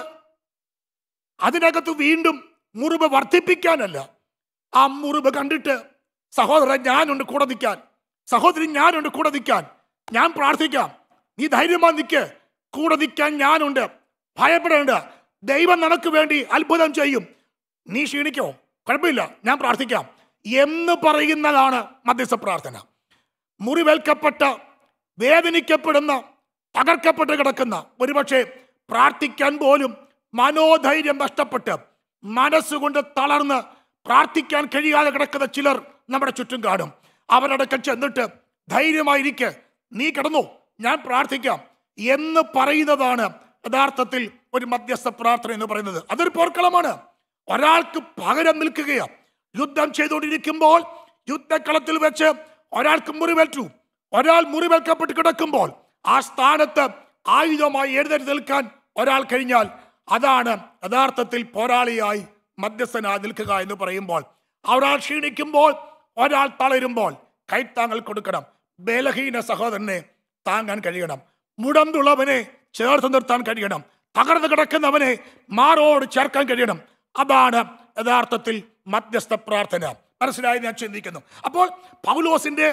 അതിനകത്ത് വീണ്ടും മുറിവ് വർദ്ധിപ്പിക്കാനല്ല ആ മുറിവ് കണ്ടിട്ട് സഹോദരൻ ഞാനുണ്ട് കൂടെ നിൽക്കാൻ സഹോദരി ഞാനുണ്ട് കൂടെ നിൽക്കാൻ ഞാൻ പ്രാർത്ഥിക്കാം നീ ധൈര്യമായി നിൽക്ക് കൂടെ നിൽക്കാൻ ഞാനുണ്ട് ഭയപ്പെടേണ്ട ദൈവം നിനക്ക് വേണ്ടി അത്ഭുതം ചെയ്യും നീ ക്ഷീണിക്കോ കുഴപ്പമില്ല ഞാൻ പ്രാർത്ഥിക്കാം എന്ന് പറയുന്നതാണ് മധ്യസ്ഥ പ്രാർത്ഥന മുറിവേൽക്കപ്പെട്ട വേദനിക്കപ്പെടുന്ന തകർക്കപ്പെട്ട് കിടക്കുന്ന ഒരുപക്ഷെ പ്രാർത്ഥിക്കാൻ പോലും മനോധൈര്യം നഷ്ടപ്പെട്ട് മനസ്സുകൊണ്ട് തളർന്ന് പ്രാർത്ഥിക്കാൻ കഴിയാതെ കിടക്കുന്ന ചിലർ നമ്മുടെ ചുറ്റും കാണും അവരടക്കം ചെന്നിട്ട് ധൈര്യമായിരിക്കെ നീ കിടന്നു ഞാൻ പ്രാർത്ഥിക്കാം എന്ന് പറയുന്നതാണ് യഥാർത്ഥത്തിൽ ഒരു മധ്യസ്ഥ പ്രാർത്ഥന എന്ന് പറയുന്നത് അതൊരു പോർക്കളമാണ് ഒരാൾക്ക് പകരം നിൽക്കുകയാണ് യുദ്ധം ചെയ്തുകൊണ്ടിരിക്കുമ്പോൾ യുദ്ധക്കളത്തിൽ വെച്ച് ഒരാൾക്ക് മുറിവേറ്റു ഒരാൾ മുറിവേൽക്കപ്പെട്ട് കിടക്കുമ്പോൾ ആ സ്ഥാനത്ത് ആയുധമായി എഴുന്നേറ്റ് നിൽക്കാൻ ഒരാൾ കഴിഞ്ഞാൽ അതാണ് യഥാർത്ഥത്തിൽ പോരാളിയായി മധ്യസ്ഥനായി നിൽക്കുക എന്ന് പറയുമ്പോൾ ഒരാൾ ക്ഷീണിക്കുമ്പോൾ ഒരാൾ തളരുമ്പോൾ കൈത്താങ്ങൽ കൊടുക്കണം ബലഹീന സഹോദരനെ താങ്ങാൻ കഴിയണം മുടന്തുള്ളവനെ ചേർത്ത് നിർത്താൻ കഴിയണം തകർന്നു കിടക്കുന്നവനെ മാറോട് ചേർക്കാൻ കഴിയണം അതാണ് യഥാർത്ഥത്തിൽ മധ്യസ്ഥ പ്രാർത്ഥന മനസ്സിലായി ഞാൻ ചിന്തിക്കുന്നു അപ്പോൾ പൗലോസിന്റെ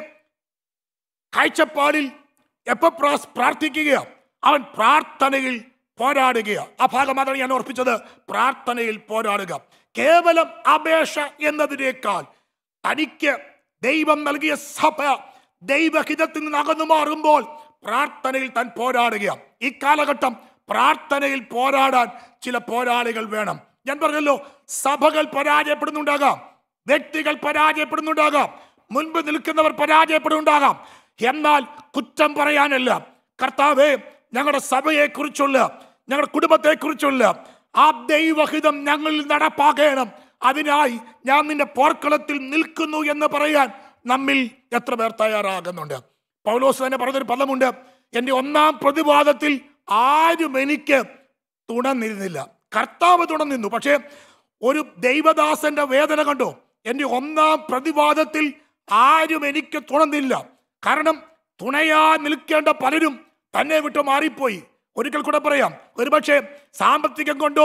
കാഴ്ചപ്പാടിൽ എപ്പോ പ്രാസ്- പ്രാർത്ഥിക്കുകയാണ് അവൻ പ്രാർത്ഥനയിൽ പോരാടുക ആ ഭാഗം അതാണ് ഞാൻ ഓർപ്പിച്ചത് പ്രാർത്ഥനയിൽ പോരാടുക കേവലം അപേക്ഷ എന്നതിനേക്കാൾ തനിക്ക് ദൈവം നൽകിയ സഭ ദൈവഹിതത്തിൽ നിന്ന് അകന്നു മാറുമ്പോൾ പ്രാർത്ഥനയിൽ താൻ പോരാടുക ഈ കാലഘട്ടം പ്രാർത്ഥനയിൽ പോരാടാൻ ചില പോരാളികൾ വേണം ഞാൻ പറഞ്ഞല്ലോ സഭകൾ പരാജയപ്പെടുന്നുണ്ടാകാം വ്യക്തികൾ പരാജയപ്പെടുന്നുണ്ടാകാം മുൻപ് നിൽക്കുന്നവർ പരാജയപ്പെടുന്നുണ്ടാകാം എന്നാൽ കുറ്റം പറയാനല്ല കർത്താവേ ഞങ്ങളുടെ സഭയെക്കുറിച്ചുള്ള ഞങ്ങളുടെ കുടുംബത്തെക്കുറിച്ചുള്ള ആ ദൈവഹിതം ഞങ്ങളിൽ നടപ്പാക്കണം അതിനായി ഞാൻ നിന്റെ പോർക്കളത്തിൽ നിൽക്കുന്നു എന്ന് പറയാൻ നമ്മിൽ എത്ര പേർ തയ്യാറാകുന്നുണ്ട് പൗലോസ് തന്നെ പറഞ്ഞൊരു പദമുണ്ട് എൻ്റെ ഒന്നാം പ്രതിവാദത്തിൽ ആരും എനിക്ക് തുണന്നിരുന്നില്ല കർത്താവ് തുണന്നിരുന്നു പക്ഷേ ഒരു ദൈവദാസന്റെ വേദന കണ്ടോ എന്റെ ഒന്നാം പ്രതിവാദത്തിൽ ആരും എനിക്ക് തുണന്നില്ല കാരണം തുണയാ നിൽക്കേണ്ട പലരും തന്നെ വിട്ട് മാറിപ്പോയി ഒരിക്കൽ കൂടെ പറയാം ഒരുപക്ഷെ സാമ്പത്തികം കൊണ്ടോ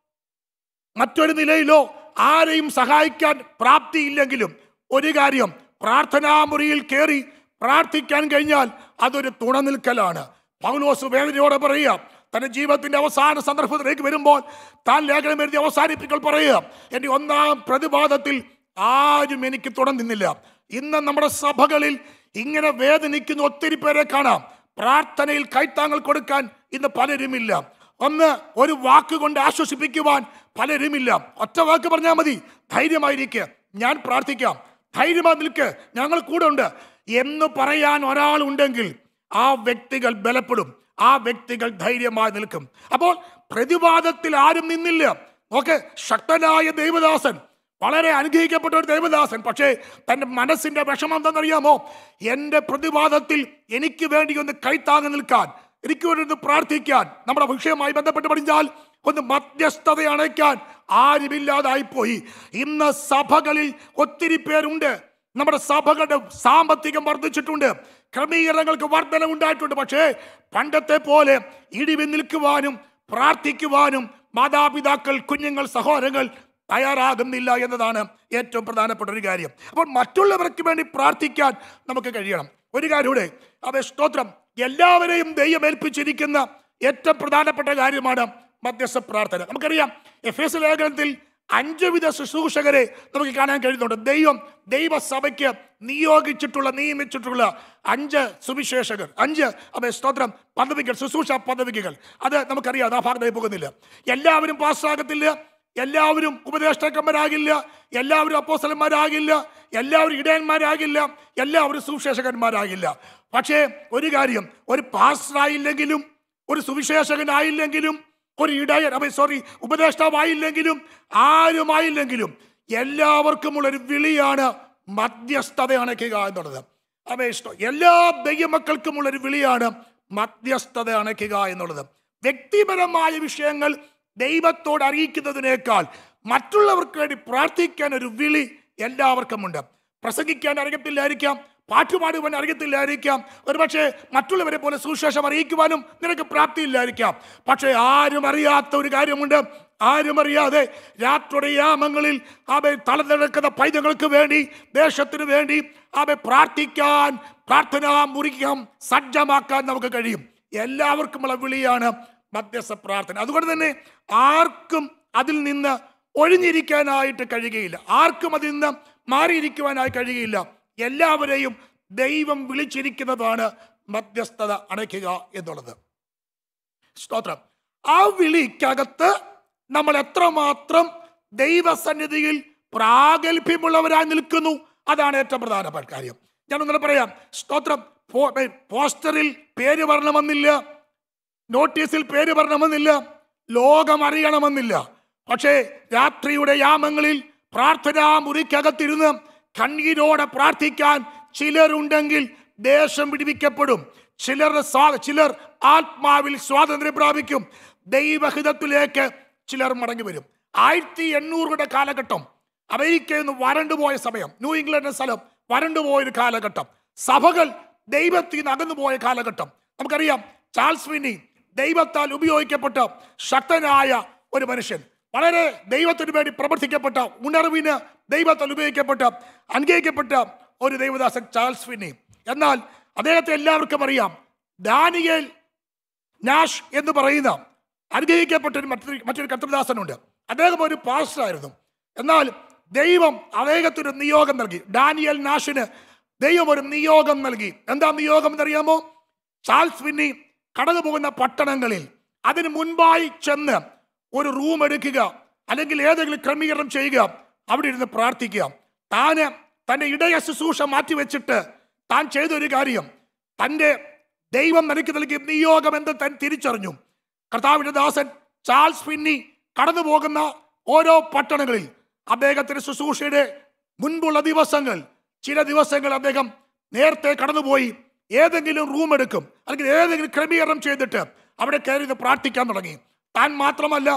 മറ്റൊരു നിലയിലോ ആരെയും സഹായിക്കാൻ പ്രാപ്തിയില്ലെങ്കിലും ഒരു കാര്യം പ്രാർത്ഥനാ മുറിയിൽ കയറി പ്രാർത്ഥിക്കാൻ കഴിഞ്ഞാൽ അതൊരു തുണ നിൽക്കലാണ് പൗലോസ് വേദനയോടെ പറയുക തന്റെ ജീവിതത്തിന്റെ അവസാന സന്ദർഭത്തിലേക്ക് വരുമ്പോൾ താൻ ലേഖനം എഴുതി അവസാനിപ്പിക്കൽ പറയുക എന്റെ ഒന്നാം പ്രതിപാദത്തിൽ ആരും എനിക്ക് തുണ നിന്നില്ല ഇന്ന് നമ്മുടെ സഭകളിൽ ഇങ്ങനെ വേദനിക്കുന്ന ഒത്തിരി പേരെ കാണാം പ്രാർത്ഥനയിൽ കൈത്താങ്ങൾ കൊടുക്കാൻ ഇന്ന് പലരുമില്ല ഒന്ന് ഒരു വാക്ക് കൊണ്ട് ആശ്വസിപ്പിക്കുവാൻ പലരുമില്ല ഒറ്റ വാക്ക് പറഞ്ഞാൽ മതി ധൈര്യമായിരിക്കുക ഞാൻ പ്രാർത്ഥിക്കാം ധൈര്യമായി നിൽക്ക് ഞങ്ങൾ കൂടെ ഉണ്ട് എന്ന് പറയാൻ ഒരാളുണ്ടെങ്കിൽ ആ വ്യക്തികൾ ബലപ്പെടും ആ വ്യക്തികൾ ധൈര്യമായി നിൽക്കും അപ്പോൾ പ്രതിവാദത്തിൽ ആരും നിന്നില്ല ഓക്കെ ശക്തനായ ദൈവദാസൻ വളരെ അനുഗ്രഹിക്കപ്പെട്ട ഒരു ദൈവദാസൻ പക്ഷേ തന്റെ മനസ്സിന്റെ വിഷമം എന്താണെന്നറിയാമോ എൻ്റെ പ്രതിവാദത്തിൽ എനിക്ക് വേണ്ടി ഒന്ന് കൈത്താങ്ങി നിൽക്കാൻ എനിക്ക് വേണ്ടി ഒന്ന് പ്രാർത്ഥിക്കാൻ നമ്മുടെ വിഷയവുമായി ബന്ധപ്പെട്ട് പഠിച്ചാൽ ഒന്ന് മധ്യസ്ഥത അണയ്ക്കാൻ ആരുമില്ലാതായിപ്പോയി ഇന്ന് സഭകളിൽ ഒത്തിരി പേരുണ്ട് നമ്മുടെ സഭകളുടെ സാമ്പത്തികം വർദ്ധിച്ചിട്ടുണ്ട് ക്രമീകരണങ്ങൾക്ക് വർധന ഉണ്ടായിട്ടുണ്ട് പക്ഷേ പണ്ടത്തെ പോലെ ഇടിവി നിൽക്കുവാനും പ്രാർത്ഥിക്കുവാനും മാതാപിതാക്കൾ കുഞ്ഞുങ്ങൾ സഹോദരങ്ങൾ തയ്യാറാകുന്നില്ല എന്നതാണ് ഏറ്റവും പ്രധാനപ്പെട്ട ഒരു കാര്യം അപ്പോൾ മറ്റുള്ളവർക്ക് വേണ്ടി പ്രാർത്ഥിക്കാൻ നമുക്ക് കഴിയണം ഒരു കാര്യം കൂടെ അവ സ്തോത്രം എല്ലാവരെയും ദൈവം ഏൽപ്പിച്ചിരിക്കുന്ന ഏറ്റവും പ്രധാനപ്പെട്ട കാര്യമാണ് മധ്യസ്ഥ പ്രാർത്ഥന നമുക്കറിയാം എഫ് എസ് ലേഖനത്തിൽ അഞ്ച് വിധ ശുശ്രൂഷകരെ നമുക്ക് കാണാൻ കഴിയുന്നുണ്ട് ദൈവം ദൈവസഭയ്ക്ക് നിയോഗിച്ചിട്ടുള്ള നിയമിച്ചിട്ടുള്ള അഞ്ച് സുവിശേഷകർ അഞ്ച് അതെ സ്തോത്രം പദവികൾ ശുശ്രൂഷ പദവികൾ അത് നമുക്കറിയാം ആ ഭാഗത്തായി പോകുന്നില്ല എല്ലാവരും പാസ്സാകത്തില്ല എല്ലാവരും ഉപദേഷ്ടാക്കന്മാരാകില്ല എല്ലാവരും അപ്പോസലന്മാരാകില്ല എല്ലാവരും ഇടയന്മാരാകില്ല എല്ലാവരും സുവിശേഷകന്മാരാകില്ല പക്ഷേ ഒരു കാര്യം ഒരു പാസ്റ്ററായില്ലെങ്കിലും ഒരു സുവിശേഷകനായില്ലെങ്കിലും ഒരു ഇടയൻ അപ്പൊ സോറി ഉപദേഷ്ടാവായില്ലെങ്കിലും ആരുമായില്ലെങ്കിലും എല്ലാവർക്കുമുള്ള ഒരു വിളിയാണ് മധ്യസ്ഥത അണയ്ക്കുക എന്നുള്ളത് അപ്പൊ ഇഷ്ടം എല്ലാ ദൈവമക്കൾക്കുമുള്ള ഒരു വിളിയാണ് മധ്യസ്ഥത അണയ്ക്കുക എന്നുള്ളത് വ്യക്തിപരമായ വിഷയങ്ങൾ ദൈവത്തോട് അറിയിക്കുന്നതിനേക്കാൾ മറ്റുള്ളവർക്ക് വേണ്ടി പ്രാർത്ഥിക്കാൻ ഒരു വിളി എല്ലാവർക്കുമുണ്ട് പ്രസംഗിക്കാൻ അറിയത്തില്ലായിരിക്കാം പാട്ടുപാടുവാൻ അറിയത്തില്ലായിരിക്കാം ഒരുപക്ഷെ മറ്റുള്ളവരെ പോലെ സുവിശേഷം അറിയിക്കുവാനും നിനക്ക് പ്രാപ്തിയില്ലായിരിക്കാം പക്ഷെ ആരും അറിയാത്ത ഒരു കാര്യമുണ്ട് ആരും അറിയാതെ രാത്രിയുടെ യാമങ്ങളിൽ അവ തളർന്നെടുക്കുന്ന പൈതങ്ങൾക്ക് വേണ്ടി ദേശത്തിന് വേണ്ടി അവ പ്രാർത്ഥിക്കാൻ പ്രാർത്ഥന മുറിക്കാൻ സജ്ജമാക്കാൻ നമുക്ക് കഴിയും എല്ലാവർക്കുമുള്ള വിളിയാണ് മധ്യസ്ഥ പ്രാർത്ഥന അതുകൊണ്ട് തന്നെ ആർക്കും അതിൽ നിന്ന് ഒഴിഞ്ഞിരിക്കാനായിട്ട് കഴിയുകയില്ല ആർക്കും അതിൽ നിന്ന് മാറിയിരിക്കുവാനായി കഴിയുകയില്ല എല്ലാവരെയും ദൈവം വിളിച്ചിരിക്കുന്നതാണ് മധ്യസ്ഥത അണയ്ക്കുക എന്നുള്ളത് സ്തോത്രം ആ വിളിക്കകത്ത് നമ്മൾ എത്രമാത്രം ദൈവസന്നിധിയിൽ പ്രാഗൽഭ്യമുള്ളവരായി നിൽക്കുന്നു അതാണ് ഏറ്റവും പ്രധാനപ്പെട്ട കാര്യം ഞാൻ ഒന്നുകൂടെ പറയാം സ്തോത്രം പോ- ഏ, പോസ്റ്ററിൽ പേര് വരണമെന്നില്ല നോട്ടീസിൽ പേര് വരണമെന്നില്ല ലോകം അറിയണമെന്നില്ല പക്ഷേ രാത്രിയുടെ യാമങ്ങളിൽ പ്രാർത്ഥനാ മുറിക്കകത്തിരുന്ന് കണ്ണീരോടെ പ്രാർത്ഥിക്കാൻ ചിലരുണ്ടെങ്കിൽ ദേശം വിടിവിക്കപ്പെടും ചിലരുടെ സ്വാ- ചിലർ ആത്മാവിൽ സ്വാതന്ത്ര്യം പ്രാപിക്കും ദൈവഹിതത്തിലേക്ക് ചിലർ മടങ്ങി വരും ആയിരത്തി എണ്ണൂറുകളുടെ കാലഘട്ടം അമേരിക്കയിൽ നിന്ന് വരണ്ടുപോയ സമയം ന്യൂ ഇംഗ്ലണ്ട് എന്ന സ്ഥലം വരണ്ടുപോയൊരു കാലഘട്ടം സഭകൾ ദൈവത്തിൽ നിന്ന് അകന്നുപോയ കാലഘട്ടം നമുക്കറിയാം ചാൾസ് വിന്നി ദൈവത്താൽ ഉപയോഗിക്കപ്പെട്ട ശക്തനായ ഒരു മനുഷ്യൻ വളരെ ദൈവത്തിന് വേണ്ടി പ്രവർത്തിക്കപ്പെട്ട ഉണർവിന് ദൈവത്താൽ ഉപയോഗിക്കപ്പെട്ട അനുഗ്രഹിക്കപ്പെട്ട ഒരു ദൈവദാസൻ ചാൾസ് വിന്നി എന്നാൽ അദ്ദേഹത്തെ എല്ലാവർക്കും അറിയാം ദാനിയേൽ നാഷ് എന്ന് പറയുന്ന അനുഗ്രഹിക്കപ്പെട്ട ഒരു മറ്റൊരു മറ്റൊരു കർത്തൃദാസനുണ്ട് അദ്ദേഹം ഒരു പാസ്റ്ററായിരുന്നു എന്നാൽ ദൈവം അദ്ദേഹത്തിന് നിയോഗം നൽകി ഡാനിയൽ നാഷിന് ദൈവം ഒരു നിയോഗം നൽകി എന്താ നിയോഗം എന്നറിയാമോ ചാൾസ് വിന്നി കടന്നു പോകുന്ന പട്ടണങ്ങളിൽ അതിന് മുൻപായി ചെന്ന് ഒരു റൂം എടുക്കുക അല്ലെങ്കിൽ ഏതെങ്കിലും ക്രമീകരണം ചെയ്യുക അവിടെ ഇരുന്ന് പ്രാർത്ഥിക്കുക താന് തന്റെ ഇടയ ശുശ്രൂഷ മാറ്റിവെച്ചിട്ട് താൻ ചെയ്തൊരു കാര്യം തന്റെ ദൈവം നിനക്ക് നൽകിയ നിയോഗം എന്ന് താൻ തിരിച്ചറിഞ്ഞു കർത്താവിന്റെ ദാസൻ ചാൾസ് പിന്നി കടന്നു പോകുന്ന ഓരോ പട്ടണങ്ങളിൽ അദ്ദേഹത്തിന്റെ ശുശ്രൂഷയുടെ മുൻപുള്ള ദിവസങ്ങൾ ചില ദിവസങ്ങൾ അദ്ദേഹം നേരത്തെ കടന്നുപോയി ഏതെങ്കിലും റൂം എടുക്കും അല്ലെങ്കിൽ ഏതെങ്കിലും ക്രമീകരണം ചെയ്തിട്ട് അവിടെ കയറി നിന്ന് പ്രാർത്ഥിക്കാൻ തുടങ്ങി താൻ മാത്രമല്ല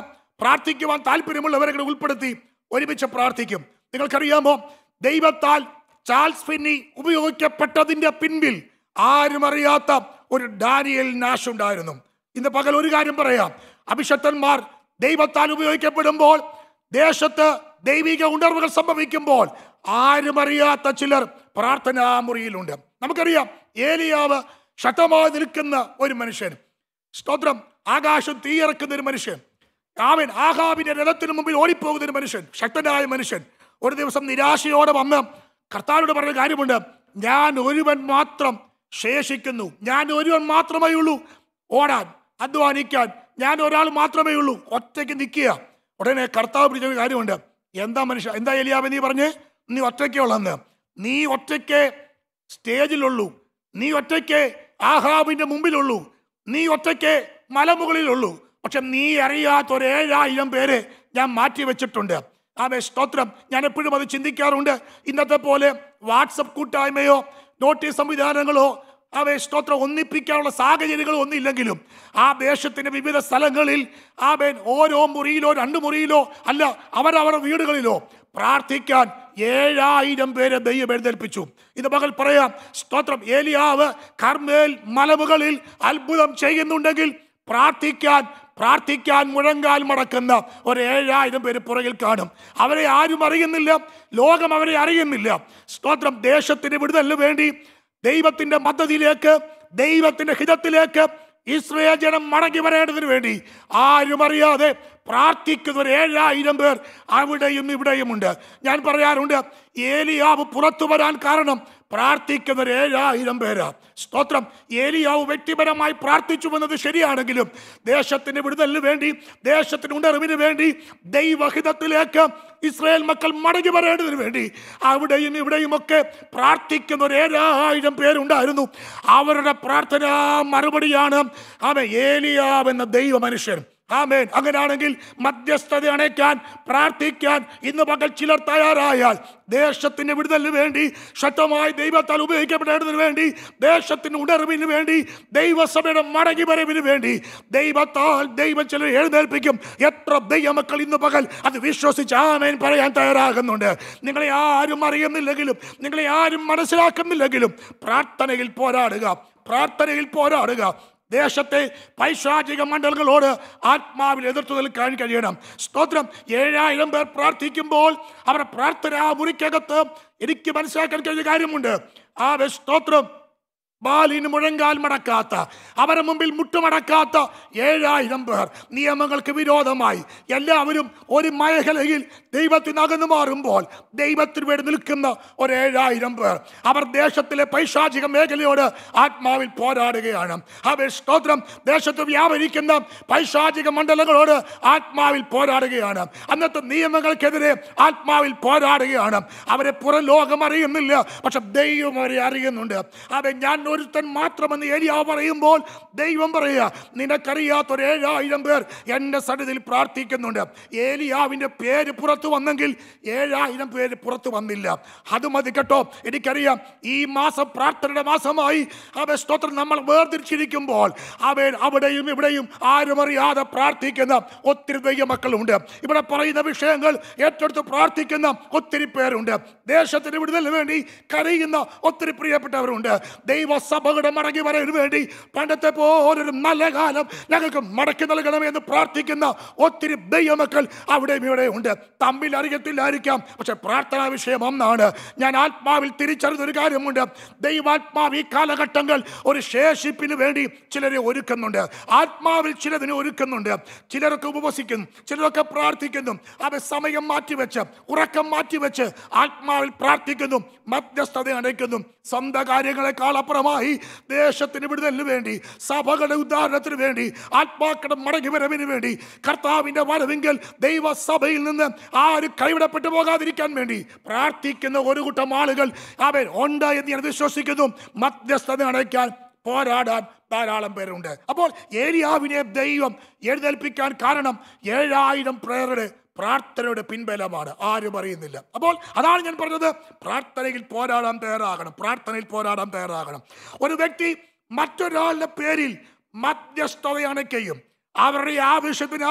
പ്രാർത്ഥിക്കുവാൻ താല്പര്യമുള്ളവരെ കൂടെ ഉൾപ്പെടുത്തി ഒരുമിച്ച് പ്രാർത്ഥിക്കും നിങ്ങൾക്കറിയാമോ ദൈവത്താൽ ചാൾസ് ഫിന്നി ഉപയോഗിക്കപ്പെട്ടതിന്റെ പിൻപിൽ ആരും അറിയാത്ത ഒരു ഡാനിയൽ നാഷ് ഉണ്ടായിരുന്നു ഇന്ന് പകൽ ഒരു കാര്യം പറയാം അഭിഷക്തന്മാർ ദൈവത്താൽ ഉപയോഗിക്കപ്പെടുമ്പോൾ ദേശത്ത് ദൈവിക ഉണർവുകൾ സംഭവിക്കുമ്പോൾ ആരും അറിയാത്ത ചിലർ പ്രാർത്ഥനാ മുറിയിലുണ്ട് നമുക്കറിയാം ഏലിയാവ് ശക്തമായി നിൽക്കുന്ന ഒരു മനുഷ്യൻ സ്തോത്രം ആകാശം തീയിറക്കുന്ന ഒരു മനുഷ്യൻ അവൻ ആഹാബിന്റെ രഥത്തിന് മുമ്പിൽ ഓടിപ്പോകുന്ന ഒരു മനുഷ്യൻ ശക്തനായ മനുഷ്യൻ ഒരു ദിവസം നിരാശയോടെ വന്ന് കർത്താവിനോട് പറഞ്ഞ കാര്യമുണ്ട് ഞാൻ ഒരുവൻ മാത്രം ശേഷിക്കുന്നു ഞാൻ ഒരുവൻ മാത്രമേ ഉള്ളൂ ഓടാൻ അധ്വാനിക്കാൻ ഞാൻ ഒരാൾ മാത്രമേ ഉള്ളൂ ഒറ്റയ്ക്ക് നിൽക്കുക ഉടനെ കർത്താവ് പിടിച്ച ഒരു കാര്യമുണ്ട് എന്താ മനുഷ്യ എന്താ എലിയാവെ നീ പറഞ്ഞ് നീ ഒറ്റയ്ക്കുള്ളന്ന് നീ ഒറ്റയ്ക്ക് സ്റ്റേജിലുള്ളൂ നീ ഒറ്റയ്ക്ക് ആഹാബിന്റെ മുമ്പിലുള്ളൂ നീ ഒറ്റയ്ക്ക് മലമുകളിലുള്ളൂ പക്ഷെ നീ അറിയാത്ത ഒരു ഏഴായിരം പേരെ ഞാൻ മാറ്റി വെച്ചിട്ടുണ്ട് ആമേ സ്തോത്രം ഞാൻ എപ്പോഴും അത് ചിന്തിക്കാറുണ്ട് ഇന്നത്തെ പോലെ വാട്സപ്പ് കൂട്ടായ്മയോ നോട്ടീസ് സംവിധാനങ്ങളോ അവയെ സ്തോത്രം ഒന്നിപ്പിക്കാനുള്ള സാഹചര്യങ്ങളോ ഒന്നില്ലെങ്കിലും ആ ദേശത്തിന്റെ വിവിധ സ്ഥലങ്ങളിൽ ആമേൻ ഓരോ മുറിയിലോ രണ്ട് മുറിയിലോ അല്ല അവരവരുടെ വീടുകളിലോ പ്രാർത്ഥിക്കാൻ ഏഴായിരം പേരെ ദൈവം എഴുന്നേൽപ്പിച്ചു ഇത് മകൾ പറയാം സ്തോത്രം ഏലിയാവ് കർമ്മേൽ മലമുകളിൽ അത്ഭുതം ചെയ്യുന്നുണ്ടെങ്കിൽ പ്രാർത്ഥിക്കാൻ പ്രാർത്ഥിക്കാൻ മുഴങ്കാൽ മടക്കുന്ന ഒരു ഏഴായിരം പേര് പുറകിൽ കാണും അവരെ ആരും അറിയുന്നില്ല ലോകം അവരെ അറിയുന്നില്ല സ്തോത്രം ദേശത്തിന് വിടുതലിന് വേണ്ടി ദൈവത്തിന്റെ പദ്ധതിയിലേക്ക് ദൈവത്തിന്റെ ഹിതത്തിലേക്ക് ഇസ്രയേൽ ജനം മടങ്ങി വരേണ്ടതിന് വേണ്ടി ആരും അറിയാതെ പ്രാർത്ഥിക്കുന്ന ഒരു ഏഴായിരം പേർ അവിടെയും ഇവിടെയുമുണ്ട് ഞാൻ പറയാറുണ്ട് ഏലിയാവ് പുറത്തു വരാൻ കാരണം പ്രാർത്ഥിക്കുന്ന ഒരു ഏഴായിരം പേര് സ്തോത്രം ഏലിയാവ് വ്യക്തിപരമായി പ്രാർത്ഥിച്ചു വന്നത് ശരിയാണെങ്കിലും ദേശത്തിന് വിടുതലിന് വേണ്ടി ദേശത്തിന് ഉണർവിന് വേണ്ടി ദൈവഹിതത്തിലേക്ക് ഇസ്രായേൽ മക്കൾ മടങ്ങി വരേണ്ടതിന് വേണ്ടി അവിടെയും ഇവിടെയും ഒക്കെ പ്രാർത്ഥിക്കുന്ന ഒരു ഏഴായിരം പേരുണ്ടായിരുന്നു അവരുടെ പ്രാർത്ഥന മറുപടിയാണ് ആമേ ഏലിയാവ് എന്ന ദൈവ മനുഷ്യൻ ആമേൻ അങ്ങനെയാണെങ്കിൽ മധ്യസ്ഥത അണയ്ക്കാൻ പ്രാർത്ഥിക്കാൻ ഇന്ന് പകൽ ചിലർ തയ്യാറായാൽ ദേശത്തിന് വിടുതലിന് വേണ്ടി ശക്തമായി ദൈവത്താൽ ഉപയോഗിക്കപ്പെടേണ്ടതിന് വേണ്ടി ദേശത്തിന് ഉണർവിന് വേണ്ടി ദൈവസഭയുടെ മടങ്ങി വരവിന് വേണ്ടി ദൈവത്താൽ ദൈവം ചിലർ എഴുന്നേൽപ്പിക്കും എത്ര ദൈവമക്കൾ ഇന്ന് പകൽ അത് വിശ്വസിച്ച് ആമേൻ പറയാൻ തയ്യാറാകുന്നുണ്ട് നിങ്ങളെ ആരും അറിയുന്നില്ലെങ്കിലും നിങ്ങളെ ആരും മനസ്സിലാക്കുന്നില്ലെങ്കിലും പ്രാർത്ഥനയിൽ പോരാടുക പ്രാർത്ഥനയിൽ പോരാടുക ദേശത്തെ പൈശാചിക മണ്ഡലങ്ങളോട് ആത്മാവിൽ എതിർത്തു നിൽക്കാൻ കഴിയണം സ്തോത്രം ഏഴായിരം പേർ പ്രാർത്ഥിക്കുമ്പോൾ അവരുടെ പ്രാർത്ഥന മുറിക്കകത്ത് എനിക്ക് മനസ്സിലാക്കാൻ കഴിഞ്ഞ കാര്യമുണ്ട് ആ സ്തോത്രം ബാലിന് മുഴങ്കാൽ മടക്കാത്ത അവരുടെ മുമ്പിൽ മുട്ടുമടക്കാത്ത ഏഴായിരം പേർ നിയമങ്ങൾക്ക് വിരോധമായി എല്ലാവരും ഒരു മേഖലയിൽ ദൈവത്തിന് അകന്നു മാറുമ്പോൾ ദൈവത്തിന് വേണ്ടി നിൽക്കുന്ന ഒരു ഏഴായിരം പേർ അവർ ദേശത്തിലെ പൈശാചിക മേഖലയോട് ആത്മാവിൽ പോരാടുകയാണ് അവർ സ്തോത്രം ദേശത്ത് വ്യാപരിക്കുന്ന പൈശാചിക മണ്ഡലങ്ങളോട് ആത്മാവിൽ പോരാടുകയാണ് അന്നത്തെ നിയമങ്ങൾക്കെതിരെ ആത്മാവിൽ പോരാടുകയാണ് അവരെ പുറം ലോകം അറിയുന്നില്ല പക്ഷെ ദൈവം അവരെ അറിയുന്നുണ്ട് അവൻ ഞാൻ ഒരുത്തൻ മാത്രമെന്ന് ഏലിയ പറയുമ്പോൾ ദൈവം പറയുക നിനക്കറിയാത്ത ഒരു ഏഴായിരം പേർ എൻ്റെ സന്നിധിയിൽ പ്രാർത്ഥിക്കുന്നുണ്ട് ഏലിയാവിൻ്റെ പേര് പുറത്തു വന്നെങ്കിൽ ഏഴായിരം പേര് പുറത്തു വന്നില്ല അത് മതി കേട്ടോ എനിക്കറിയാം ഈ മാസം പ്രാർത്ഥനയുടെ മാസമായി അവ സ്തോത്രം നമ്മൾ വേർതിരിച്ചിരിക്കുമ്പോൾ അവൻ അവിടെയും ഇവിടെയും ആരും അറിയാതെ പ്രാർത്ഥിക്കുന്ന ഒത്തിരി ദൈവ മക്കളുണ്ട് ഇവിടെ പറയുന്ന വിഷയങ്ങൾ ഏറ്റെടുത്ത് പ്രാർത്ഥിക്കുന്ന ഒത്തിരി പേരുണ്ട് ദേശത്തിന് വിടുതലിന് വേണ്ടി കരയുന്ന ഒത്തിരി പ്രിയപ്പെട്ടവരുണ്ട് ദൈവസഭയുടെ മടങ്ങി വരവിന് വേണ്ടി പണ്ടത്തെ പോലൊരു നല്ല കാലം ഞങ്ങൾക്ക് മടക്കി നൽകണമേ എന്ന് പ്രാർത്ഥിക്കുന്ന ഒത്തിരി ദൈവമക്കൾ അവിടെയും ഇവിടെ ഉണ്ട് തമ്മിൽ അറിയത്തില്ലായിരിക്കാം പക്ഷെ പ്രാർത്ഥനാ വിഷയം ഒന്നാണ് ഞാൻ ആത്മാവിൽ തിരിച്ചറിഞ്ഞൊരു കാര്യമുണ്ട് ദൈവാത്മാവ് ഈ കാലഘട്ടങ്ങൾ ഒരു ശേഷിപ്പിന് വേണ്ടി ചിലരെ ഒരുക്കുന്നുണ്ട് ആത്മാവിൽ ചിലതിനെ ഒരുക്കുന്നുണ്ട് ചിലരൊക്കെ ഉപവസിക്കുന്നു ചിലരൊക്കെ പ്രാർത്ഥിക്കുന്നു അവ സമയം മാറ്റിവെച്ച് ഉറക്കം മാറ്റിവെച്ച് ആത്മാവിൽ പ്രാർത്ഥിക്കുന്നു മധ്യസ്ഥത അടയ്ക്കുന്നു സ്വന്തം കാര്യങ്ങളെക്കാൾ അപ്പുറമായി ദേശത്തിന് വിടുതലിന് വേണ്ടി സഭകളുടെ ഉദ്ധാരണത്തിന് വേണ്ടി ആത്മാക്കളുടെ മടങ്ങി വരവിന് വേണ്ടി കർത്താവിന്റെ വരവെങ്കിൽ ദൈവസഭയിൽ നിന്ന് ആരും കൈവിടപ്പെട്ടു പോകാതിരിക്കാൻ വേണ്ടി പ്രാർത്ഥിക്കുന്ന ഒരു കൂട്ടം ആളുകൾ അവൻ ഉണ്ട് എന്ന് ഞാൻ വിശ്വസിക്കുന്നു മധ്യസ്ഥത അടയ്ക്കാൻ പോരാടാൻ ധാരാളം പേരുണ്ട് അപ്പോൾ ഏരിയാവിനെ ദൈവം എഴുന്നേൽപ്പിക്കാൻ കാരണം ഏഴായിരം പേരുടെ പ്രാർത്ഥനയുടെ പിൻബലമാണ് ആരും അറിയുന്നില്ല അപ്പോൾ അതാണ് ഞാൻ പറഞ്ഞത് പ്രാർത്ഥനയിൽ പോരാടാൻ തയ്യാറാകണം പ്രാർത്ഥനയിൽ പോരാടാൻ തയ്യാറാകണം ഒരു വ്യക്തി മറ്റൊരാളുടെ പേരിൽ മധ്യസ്ഥത അണയ്ക്കുകയും അവരുടെ ആവശ്യത്തിനായി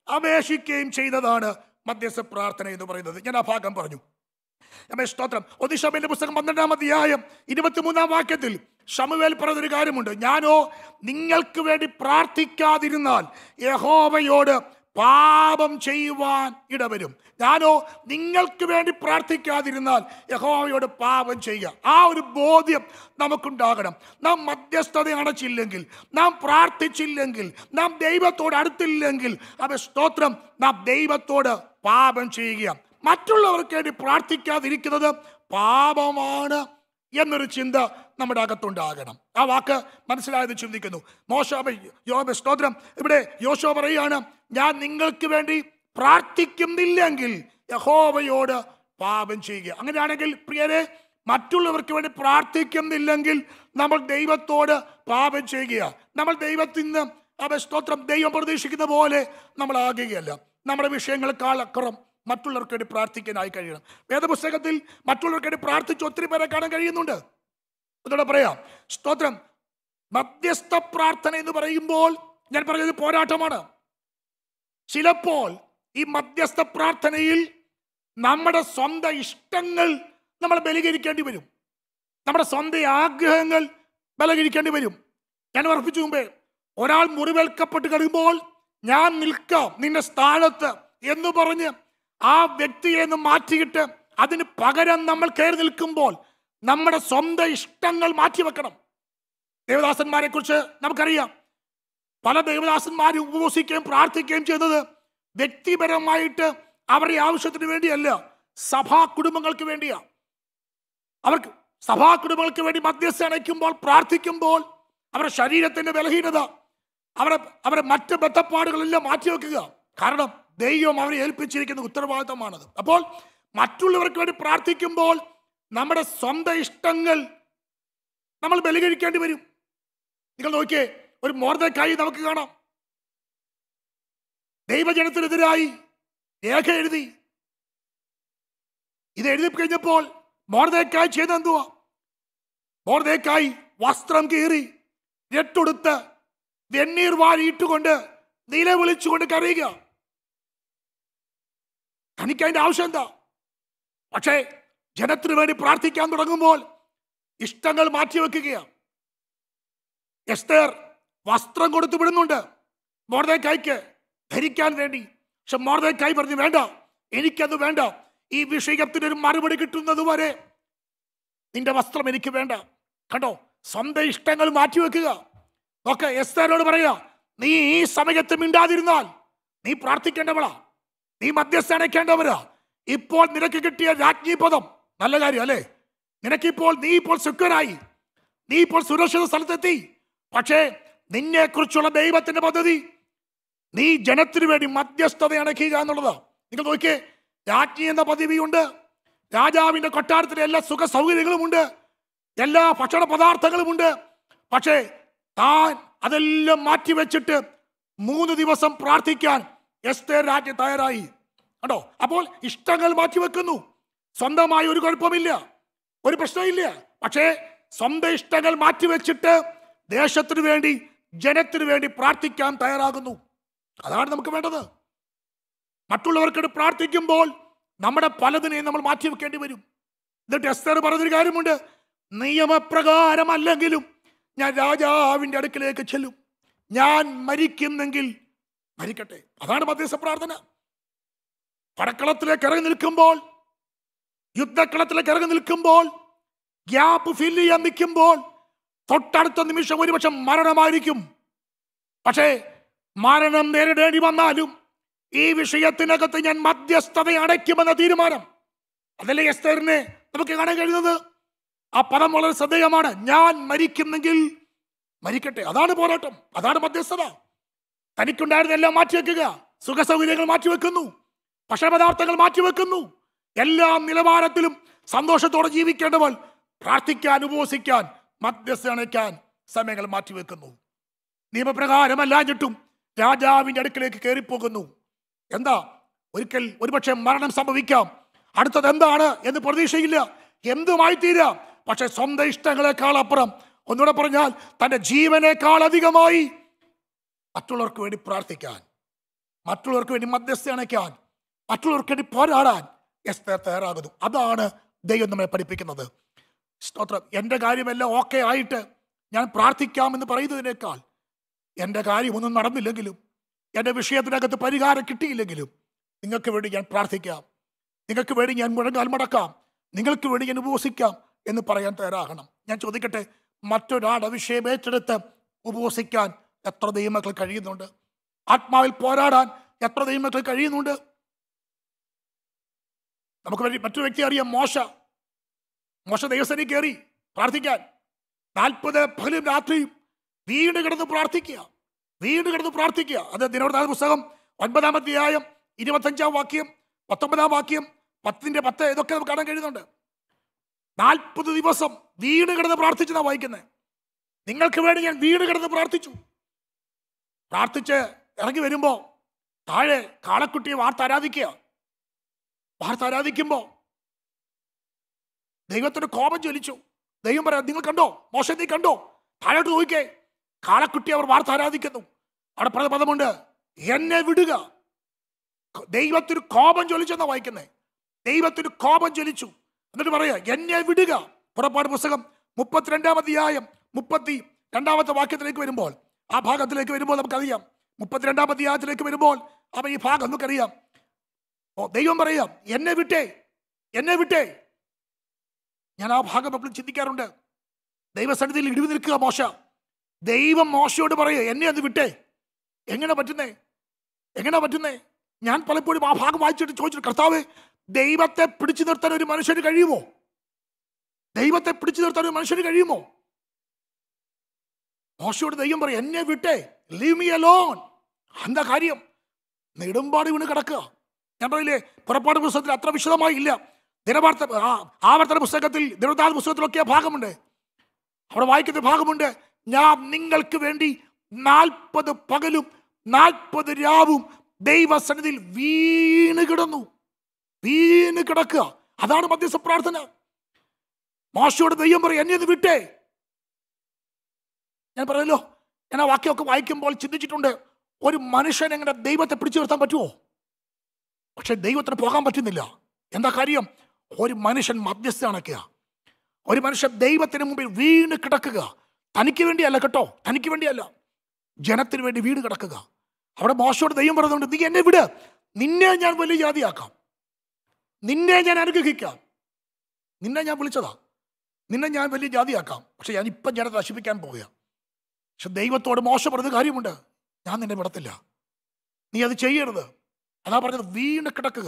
അപേക്ഷിക്കുകയും ചെയ്തതാണ് മധ്യസ്ഥ പ്രാർത്ഥന എന്ന് പറയുന്നത് ഞാൻ ആ ഭാഗം പറഞ്ഞു അമ്മേ സ്തോത്രം ഒന്നിഷമിന്റെ പുസ്തകം പന്ത്രണ്ടാം അധ്യായം ഇരുപത്തിമൂന്നാം വാക്യത്തിൽ ഷമുവേൽ പറഞ്ഞൊരു കാര്യമുണ്ട് ഞാനോ നിങ്ങൾക്ക് വേണ്ടി പ്രാർത്ഥിക്കാതിരുന്നാൽ യഹോവയോട് പാപം ചെയ്യുവാൻ ഇടവരും ഞാനോ നിങ്ങൾക്ക് വേണ്ടി പ്രാർത്ഥിക്കാതിരുന്നാൽ യഹോവയോട് പാപം ചെയ്യുക ആ ഒരു ബോധ്യം നമുക്കുണ്ടാകണം നാം മധ്യസ്ഥത അടച്ചില്ലെങ്കിൽ നാം പ്രാർത്ഥിച്ചില്ലെങ്കിൽ നാം ദൈവത്തോട് അടുത്തില്ലെങ്കിൽ അവ സ്തോത്രം നാം ദൈവത്തോട് പാപം ചെയ്യുക മറ്റുള്ളവർക്ക് വേണ്ടി പ്രാർത്ഥിക്കാതിരിക്കുന്നത് പാപമാണ് എന്നൊരു ചിന്ത നമ്മുടെ അകത്തുണ്ടാകണം ആ വാക്ക് മനസ്സിലായത് ചിന്തിക്കുന്നു മോശ യോബ സ്തോത്രം ഇവിടെ യോശോ പറയുകയാണ് ഞാൻ നിങ്ങൾക്ക് വേണ്ടി പ്രാർത്ഥിക്കുന്നില്ലെങ്കിൽ യഹോവയോട് പാപം ചെയ്യുക അങ്ങനെയാണെങ്കിൽ പ്രിയരെ മറ്റുള്ളവർക്ക് വേണ്ടി പ്രാർത്ഥിക്കുന്നില്ലെങ്കിൽ നമ്മൾ ദൈവത്തോട് പാപം ചെയ്യുക നമ്മൾ ദൈവത്തിൽ നിന്ന് അവ സ്തോത്രം ദൈവം പ്രതീക്ഷിക്കുന്ന പോലെ നമ്മൾ ആകുകയല്ല നമ്മുടെ വിഷയങ്ങളെക്കാൾ അക്കറം മറ്റുള്ളവർക്ക് വേണ്ടി പ്രാർത്ഥിക്കാനായി കഴിയണം വേദപുസ്തകത്തിൽ മറ്റുള്ളവർക്ക് വേണ്ടി പ്രാർത്ഥിച്ച് ഒത്തിരി പേരെ കാണാൻ കഴിയുന്നുണ്ട് അതോടെ പറയാം സ്തോത്രം മധ്യസ്ഥ പ്രാർത്ഥന എന്ന് പറയുമ്പോൾ ഞാൻ പറഞ്ഞത് പോരാട്ടമാണ് ചിലപ്പോൾ ഈ മധ്യസ്ഥ പ്രാർത്ഥനയിൽ നമ്മുടെ സ്വന്തം ഇഷ്ടങ്ങൾ നമ്മൾ ബലീകരിക്കേണ്ടി വരും നമ്മുടെ സ്വന്തം ആഗ്രഹങ്ങൾ ബലകരിക്കേണ്ടി വരും ഞാൻ ഉറപ്പിച്ചു മുമ്പേ ഒരാൾ മുറിവേൽക്കപ്പെട്ട് കഴിയുമ്പോൾ ഞാൻ നിൽക്കാം നിന്റെ സ്ഥാനത്ത് എന്ന് പറഞ്ഞ് ആ വ്യക്തിയെ നിന്ന് മാറ്റിയിട്ട് അതിന് പകരം നമ്മൾ കയറി നിൽക്കുമ്പോൾ നമ്മുടെ സ്വന്തം ഇഷ്ടങ്ങൾ മാറ്റിവെക്കണം ദേവദാസന്മാരെ കുറിച്ച് നമുക്കറിയാം പല ദേവദാസന്മാരും ഉപവസിക്കുകയും പ്രാർത്ഥിക്കുകയും ചെയ്തത് വ്യക്തിപരമായിട്ട് അവരുടെ ആവശ്യത്തിന് വേണ്ടിയല്ല സഭാ കുടുംബങ്ങൾക്ക് വേണ്ടിയാ അവർക്ക് സഭാ കുടുംബങ്ങൾക്ക് വേണ്ടി മധ്യസ്ഥ അണയ്ക്കുമ്പോൾ പ്രാർത്ഥിക്കുമ്പോൾ അവരുടെ ശരീരത്തിന്റെ ബലഹീനത അവരെ അവരെ മറ്റ് ബന്ധപ്പാടുകളെല്ലാം മാറ്റിവെക്കുക കാരണം ദൈവം അവരെ ഏൽപ്പിച്ചിരിക്കുന്ന ഉത്തരവാദിത്തമാണത് അപ്പോൾ മറ്റുള്ളവർക്ക് വേണ്ടി പ്രാർത്ഥിക്കുമ്പോൾ നമ്മുടെ സ്വന്തം ഇഷ്ടങ്ങൾ നമ്മൾ ബലികരിക്കേണ്ടി വരും നിങ്ങൾ നോക്കിയേ ഒരു മോർദക്കായി നമുക്ക് കാണാം ദൈവജനത്തിനെതിരായി രേഖ എഴുതി ഇത് എഴുതി കഴിഞ്ഞപ്പോൾ മോർദേക്കായി ചെയ്ത എന്തുവാ മോർദേക്കായി വസ്ത്രം കീറി രട്ടെടുത്ത് വെണ്ണീർ വാരിയിട്ടുകൊണ്ട് നിലവിളിച്ചുകൊണ്ട് കരയുക തനിക്ക് അതിന്റെ ആവശ്യം എന്താ പക്ഷേ ജനത്തിനു വേണ്ടി പ്രാർത്ഥിക്കാൻ തുടങ്ങുമ്പോൾ ഇഷ്ടങ്ങൾ മാറ്റിവെക്കുകയാണ് എസ്തേർ വസ്ത്രം കൊടുത്തു വിടുന്നുണ്ട് മോർദേക്കായ്ക്ക് ധരിക്കാൻ വേണ്ടി പക്ഷെ മോർദേക്കായി പറഞ്ഞു വേണ്ട എനിക്കത് വേണ്ട ഈ വിഷയത്തിന് ഒരു മറുപടി കിട്ടുന്നത് വരെ നിന്റെ വസ്ത്രം എനിക്ക് വേണ്ട കണ്ടോ സ്വന്തം ഇഷ്ടങ്ങൾ മാറ്റിവെക്കുക നോക്കെ എസ്തേരോട് പറയാ നീ ഈ സമയത്ത് മിണ്ടാതിരുന്നാൽ നീ പ്രാർത്ഥിക്കേണ്ടവളാ നീ മധ്യസ്ഥ അണയ്ക്കേണ്ടവരാ ഇപ്പോൾ നിനക്ക് കിട്ടിയ രാജ്ഞി പദം നല്ല കാര്യം അല്ലേ നിനക്കിപ്പോൾ നീ ഇപ്പോൾ സുഖനായി നീ ഇപ്പോൾ സുരക്ഷിത സ്ഥലത്തെത്തി പക്ഷേ നിന്നെ കുറിച്ചുള്ള ദൈവത്തിന്റെ പദ്ധതി നീ ജനത്തിനു വേണ്ടി മധ്യസ്ഥത അണയ്ക്കുക എന്നുള്ളതാ നിങ്ങൾ നോക്കിയേ രാജ്ഞി എന്ന പദവിയുണ്ട് രാജാവിന്റെ കൊട്ടാരത്തിലെ എല്ലാ സുഖ സൗകര്യങ്ങളുമുണ്ട് എല്ലാ ഭക്ഷണ പദാർത്ഥങ്ങളുമുണ്ട് പക്ഷേ താൻ അതെല്ലാം മാറ്റിവെച്ചിട്ട് മൂന്ന് ദിവസം പ്രാർത്ഥിക്കാൻ എസ്തേർ രാജ്യം തയ്യാറായി കണ്ടോ അപ്പോൾ ഇഷ്ടങ്ങൾ മാറ്റിവെക്കുന്നു സ്വന്തമായി ഒരു കുഴപ്പമില്ല ഒരു പ്രശ്നമില്ല പക്ഷേ സ്വന്തം ഇഷ്ടങ്ങൾ മാറ്റിവെച്ചിട്ട് ദേശത്തിനു വേണ്ടി ജനത്തിനു വേണ്ടി പ്രാർത്ഥിക്കാൻ തയ്യാറാകുന്നു അതാണ് നമുക്ക് വേണ്ടത് മറ്റുള്ളവർക്കിട്ട് പ്രാർത്ഥിക്കുമ്പോൾ നമ്മുടെ പലതിനെയും നമ്മൾ മാറ്റിവെക്കേണ്ടി വരും എന്നിട്ട് എസ്തർ പറഞ്ഞൊരു കാര്യമുണ്ട് നിയമപ്രകാരമല്ലെങ്കിലും ഞാൻ രാജാവിന്റെ അടുക്കിലേക്ക് ചെല്ലും ഞാൻ മരിക്കുന്നെങ്കിൽ മരിക്കട്ടെ അതാണ് മധ്യസ്ഥ പ്രാർത്ഥന പടക്കളത്തിലേക്ക് ഇറങ്ങി നിൽക്കുമ്പോൾ യുദ്ധക്കളത്തിലേക്ക് ഇറങ്ങി നിൽക്കുമ്പോൾ ഗ്യാപ്പ് ഫില്ല് ചെയ്യാൻ നിൽക്കുമ്പോൾ തൊട്ടടുത്ത നിമിഷം ഒരുപക്ഷെ മരണമായിരിക്കും പക്ഷേ മരണം നേരിടേണ്ടി വന്നാലും ഈ വിഷയത്തിനകത്ത് ഞാൻ മധ്യസ്ഥത അടയ്ക്കുമെന്ന തീരുമാനം അതല്ലേ എസ്തേറിനെ നമുക്ക് കാണാൻ കഴിയുന്നത് ആ പദം വളരെ ശ്രദ്ധേയമാണ് ഞാൻ മരിക്കുന്നെങ്കിൽ മരിക്കട്ടെ അതാണ് പോരാട്ടം അതാണ് മധ്യസ്ഥത തനിക്കുണ്ടായിരുന്നെല്ലാം മാറ്റിവെക്കുക സുഖ സൗകര്യങ്ങൾ മാറ്റിവെക്കുന്നു ഭക്ഷണപദാർത്ഥങ്ങൾ മാറ്റിവെക്കുന്നു എല്ലാ നിലവാരത്തിലും സന്തോഷത്തോടെ ജീവിക്കേണ്ടവൾ പ്രാർത്ഥിക്കാൻ ഉപവസിക്കാൻ മധ്യസ്ഥ അണയ്ക്കാൻ സമയങ്ങൾ മാറ്റിവെക്കുന്നു നിയമപ്രകാരമല്ലാഞ്ഞിട്ടും രാജാവിന്റെ അടുക്കിലേക്ക് കയറിപ്പോകുന്നു എന്താ ഒരിക്കൽ ഒരുപക്ഷെ മരണം സംഭവിക്കാം അടുത്തത് എന്താണ് എന്ന് പ്രതീക്ഷയില്ല എന്തുമായി തീരാം പക്ഷെ സ്വന്തം ഇഷ്ടങ്ങളെക്കാൾ അപ്പുറം ഒന്നുകൂടെ പറഞ്ഞാൽ തന്റെ ജീവനേക്കാൾ അധികമായി മറ്റുള്ളവർക്ക് വേണ്ടി പ്രാർത്ഥിക്കാൻ മറ്റുള്ളവർക്ക് വേണ്ടി മധ്യസ്ഥ അണയ്ക്കാൻ മറ്റുള്ളവർക്ക് വേണ്ടി പോരാടാൻ എസ്തർ തയ്യാറാകുന്നു അതാണ് ദൈവം നമ്മെ പഠിപ്പിക്കുന്നത് സ്തോത്രം എൻ്റെ കാര്യമെല്ലാം ഓക്കെ ആയിട്ട് ഞാൻ പ്രാർത്ഥിക്കാമെന്ന് പറയുന്നതിനേക്കാൾ എൻ്റെ കാര്യമൊന്നും നടന്നില്ലെങ്കിലും എൻ്റെ വിഷയത്തിനകത്ത് പരിഹാരം കിട്ടിയില്ലെങ്കിലും നിങ്ങൾക്ക് വേണ്ടി ഞാൻ പ്രാർത്ഥിക്കാം നിങ്ങൾക്ക് വേണ്ടി ഞാൻ മുഴങ്ങാൽ മടക്കാം നിങ്ങൾക്ക് വേണ്ടി ഞാൻ ഉപവസിക്കാം എന്ന് പറയാൻ തയ്യാറാകണം ഞാൻ ചോദിക്കട്ടെ മറ്റൊരാളുടെ വിഷയം ഏറ്റെടുത്ത് ഉപവസിക്കാൻ എത്ര ദൈവമക്കൾ കഴിയുന്നുണ്ട് ആത്മാവിൽ പോരാടാൻ എത്ര ദൈവമക്കൾ കഴിയുന്നുണ്ട് നമുക്ക് വേണ്ടി മറ്റൊരു വ്യക്തി അറിയാം മോശ മോശ ദൈവസേനയിൽ കയറി പ്രാർത്ഥിക്കാൻ നാൽപ്പത് പകലും രാത്രിയും വീട് കിടന്ന് പ്രാർത്ഥിക്കുക വീട് കിടന്ന് പ്രാർത്ഥിക്കുക അത് ദിനവൃത്താന പുസ്തകം ഒൻപതാം അധ്യായം ഇരുപത്തഞ്ചാം വാക്യം പത്തൊമ്പതാം വാക്യം പത്തിന്റെ പത്ത് ഇതൊക്കെ നമുക്ക് കാണാൻ കഴിയുന്നുണ്ട് നാൽപ്പത് ദിവസം വീട് കിടന്ന് പ്രാർത്ഥിച്ചതാ വായിക്കുന്നത് നിങ്ങൾക്ക് വേണ്ടി ഞാൻ വീട് കിടന്ന് പ്രാർത്ഥിച്ചു പ്രാർത്ഥിച്ച് ഇറങ്ങി വരുമ്പോ താഴെ കാളക്കുട്ടിയെ വാർത്ത ആരാധിക്കുക വാർത്ത ആരാധിക്കുമ്പോ ദൈവത്തിന് കോപം ജ്വലിച്ചു ദൈവം പറയാം നിങ്ങൾ കണ്ടോ മോശം നീ കണ്ടോ താഴോട്ട് നോക്കിക്കേ കാളക്കുട്ടി അവർ വാർത്ത ആരാധിക്കുന്നു അവിടെ പറഞ്ഞ പദമുണ്ട് എന്നെ വിടുക ദൈവത്തിന് കോപം ജ്വലിച്ചെന്നാ വായിക്കുന്നേ ദൈവത്തിന് കോപം ജ്വലിച്ചു എന്നിട്ട് പറയാ എന്നെ വിടുക പുറപ്പാട് പുസ്തകം മുപ്പത്തിരണ്ടാം അധ്യായം മുപ്പത്തി രണ്ടാമത്തെ വാക്യത്തിലേക്ക് വരുമ്പോൾ ആ ഭാഗത്തിലേക്ക് വരുമ്പോൾ നമുക്കറിയാം മുപ്പത്തിരണ്ടാം അധ്യായത്തിലേക്ക് വരുമ്പോൾ അവ ഈ ഭാഗം നമുക്കറിയാം ഓ ദൈവം പറയാം എന്നെ വിട്ടേ എന്നെ വിട്ടേ ഞാൻ ആ ഭാഗം എപ്പോഴും ചിന്തിക്കാറുണ്ട് ദൈവസന്നിധിയിൽ ഇടിവ് നിൽക്കുക മോശ ദൈവം മോശയോട് പറയുക എന്നെ അത് വിട്ടേ എങ്ങനെ പറ്റുന്നേ എങ്ങനെ പറ്റുന്നേ ഞാൻ പലപ്പോഴും ആ ഭാഗം വായിച്ചിട്ട് ചോദിച്ചു കർത്താവ് ദൈവത്തെ പിടിച്ചു നിർത്താൻ ഒരു മനുഷ്യന് കഴിയുമോ ദൈവത്തെ പിടിച്ചു നിർത്താൻ ഒരു മനുഷ്യന് കഴിയുമോ മോശയോട് ദൈവം പറയും എന്നെ വിട്ടേ ലീവ് മീ അലോൺ എന്താ കാര്യം നെടുമ്പാട് വീണ് കിടക്കുക ഞാൻ പറയില്ലേ പുറപ്പാട് പുസ്തകത്തിൽ അത്ര വിശദമായി ഇല്ല ദിനവാർത്ത ആ- ആവർത്തന പുസ്തകത്തിൽ ദിനവൃത്താന്ത പുസ്തകത്തിലൊക്കെ ആ ഭാഗമുണ്ട് അവിടെ വായിക്കുന്ന ഭാഗമുണ്ട് ഞാൻ നിങ്ങൾക്ക് വേണ്ടി നാൽപ്പത് പകലും നാൽപ്പത് രാവും ദൈവസന്നിധിയിൽ വീണ് കിടന്നു വീണ് കിടക്കുക അതാണ് മധ്യസ്ഥ പ്രാർത്ഥന മോശയോട് ദൈവം പറയും എന്നെ ഇത് വിട്ടേ ഞാൻ പറയല്ലോ ഞാൻ ആ വാക്യമൊക്കെ വായിക്കുമ്പോൾ ചിന്തിച്ചിട്ടുണ്ട് ഒരു മനുഷ്യൻ എങ്ങനെ ദൈവത്തെ പിടിച്ചു നിർത്താൻ പറ്റുമോ പക്ഷെ ദൈവത്തിന് പോകാൻ പറ്റുന്നില്ല എന്താ കാര്യം ഒരു മനുഷ്യൻ മധ്യസ്ഥ അണയ്ക്കുക ഒരു മനുഷ്യൻ ദൈവത്തിന് മുമ്പിൽ വീണ് കിടക്കുക തനിക്ക് വേണ്ടിയല്ല കേട്ടോ തനിക്ക് വേണ്ടിയല്ല ജനത്തിന് വേണ്ടി വീട് കിടക്കുക അവിടെ മോശയോട് ദൈവം പറയുന്നുണ്ട് നീ എന്നെ വിട് നിന്നെ ഞാൻ വലിയ ജാതിയാക്കാം നിന്നെ ഞാൻ അനുഗ്രഹിക്കാം നിന്നെ ഞാൻ വിളിച്ചതാ നിന്നെ ഞാൻ വലിയ ജാതിയാക്കാം പക്ഷെ ഞാൻ ഇപ്പം ജനത്തെ നശിപ്പിക്കാൻ പോവുക പക്ഷെ ദൈവത്തോട് മോശം പറഞ്ഞ കാര്യമുണ്ട് ഞാൻ നിന്നെ വിടത്തില്ല നീ അത് ചെയ്യരുത് അതാ പറഞ്ഞത് വീണ് കിടക്കുക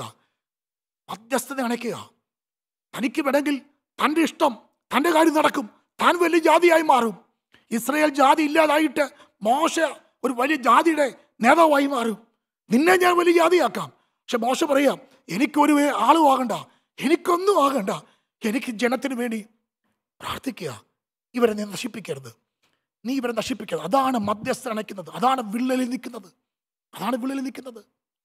മധ്യസ്ഥത അണയ്ക്കുക തനിക്ക് വേണമെങ്കിൽ തൻ്റെ ഇഷ്ടം തൻ്റെ കാര്യം നടക്കും താൻ വലിയ ജാതിയായി മാറും ഇസ്രയേൽ ജാതി ഇല്ലാതായിട്ട് മോശ ഒരു വലിയ ജാതിയുടെ നേതാവായി മാറും നിന്നെ ഞാൻ വലിയ ജാതിയാക്കാം പക്ഷെ മോശ പറയാം എനിക്കൊരു ആളും ആകണ്ട എനിക്കൊന്നും ആകണ്ട എനിക്ക് ജനത്തിന് വേണ്ടി പ്രാർത്ഥിക്കുക ഇവരെ നീ നശിപ്പിക്കരുത് നീ ഇവരെ നശിപ്പിക്കരുത് അതാണ് മധ്യസ്ഥ അണയ്ക്കുന്നത് അതാണ് വിള്ളലിൽ നിൽക്കുന്നത് അതാണ് വിള്ളലിൽ നിൽക്കുന്നത്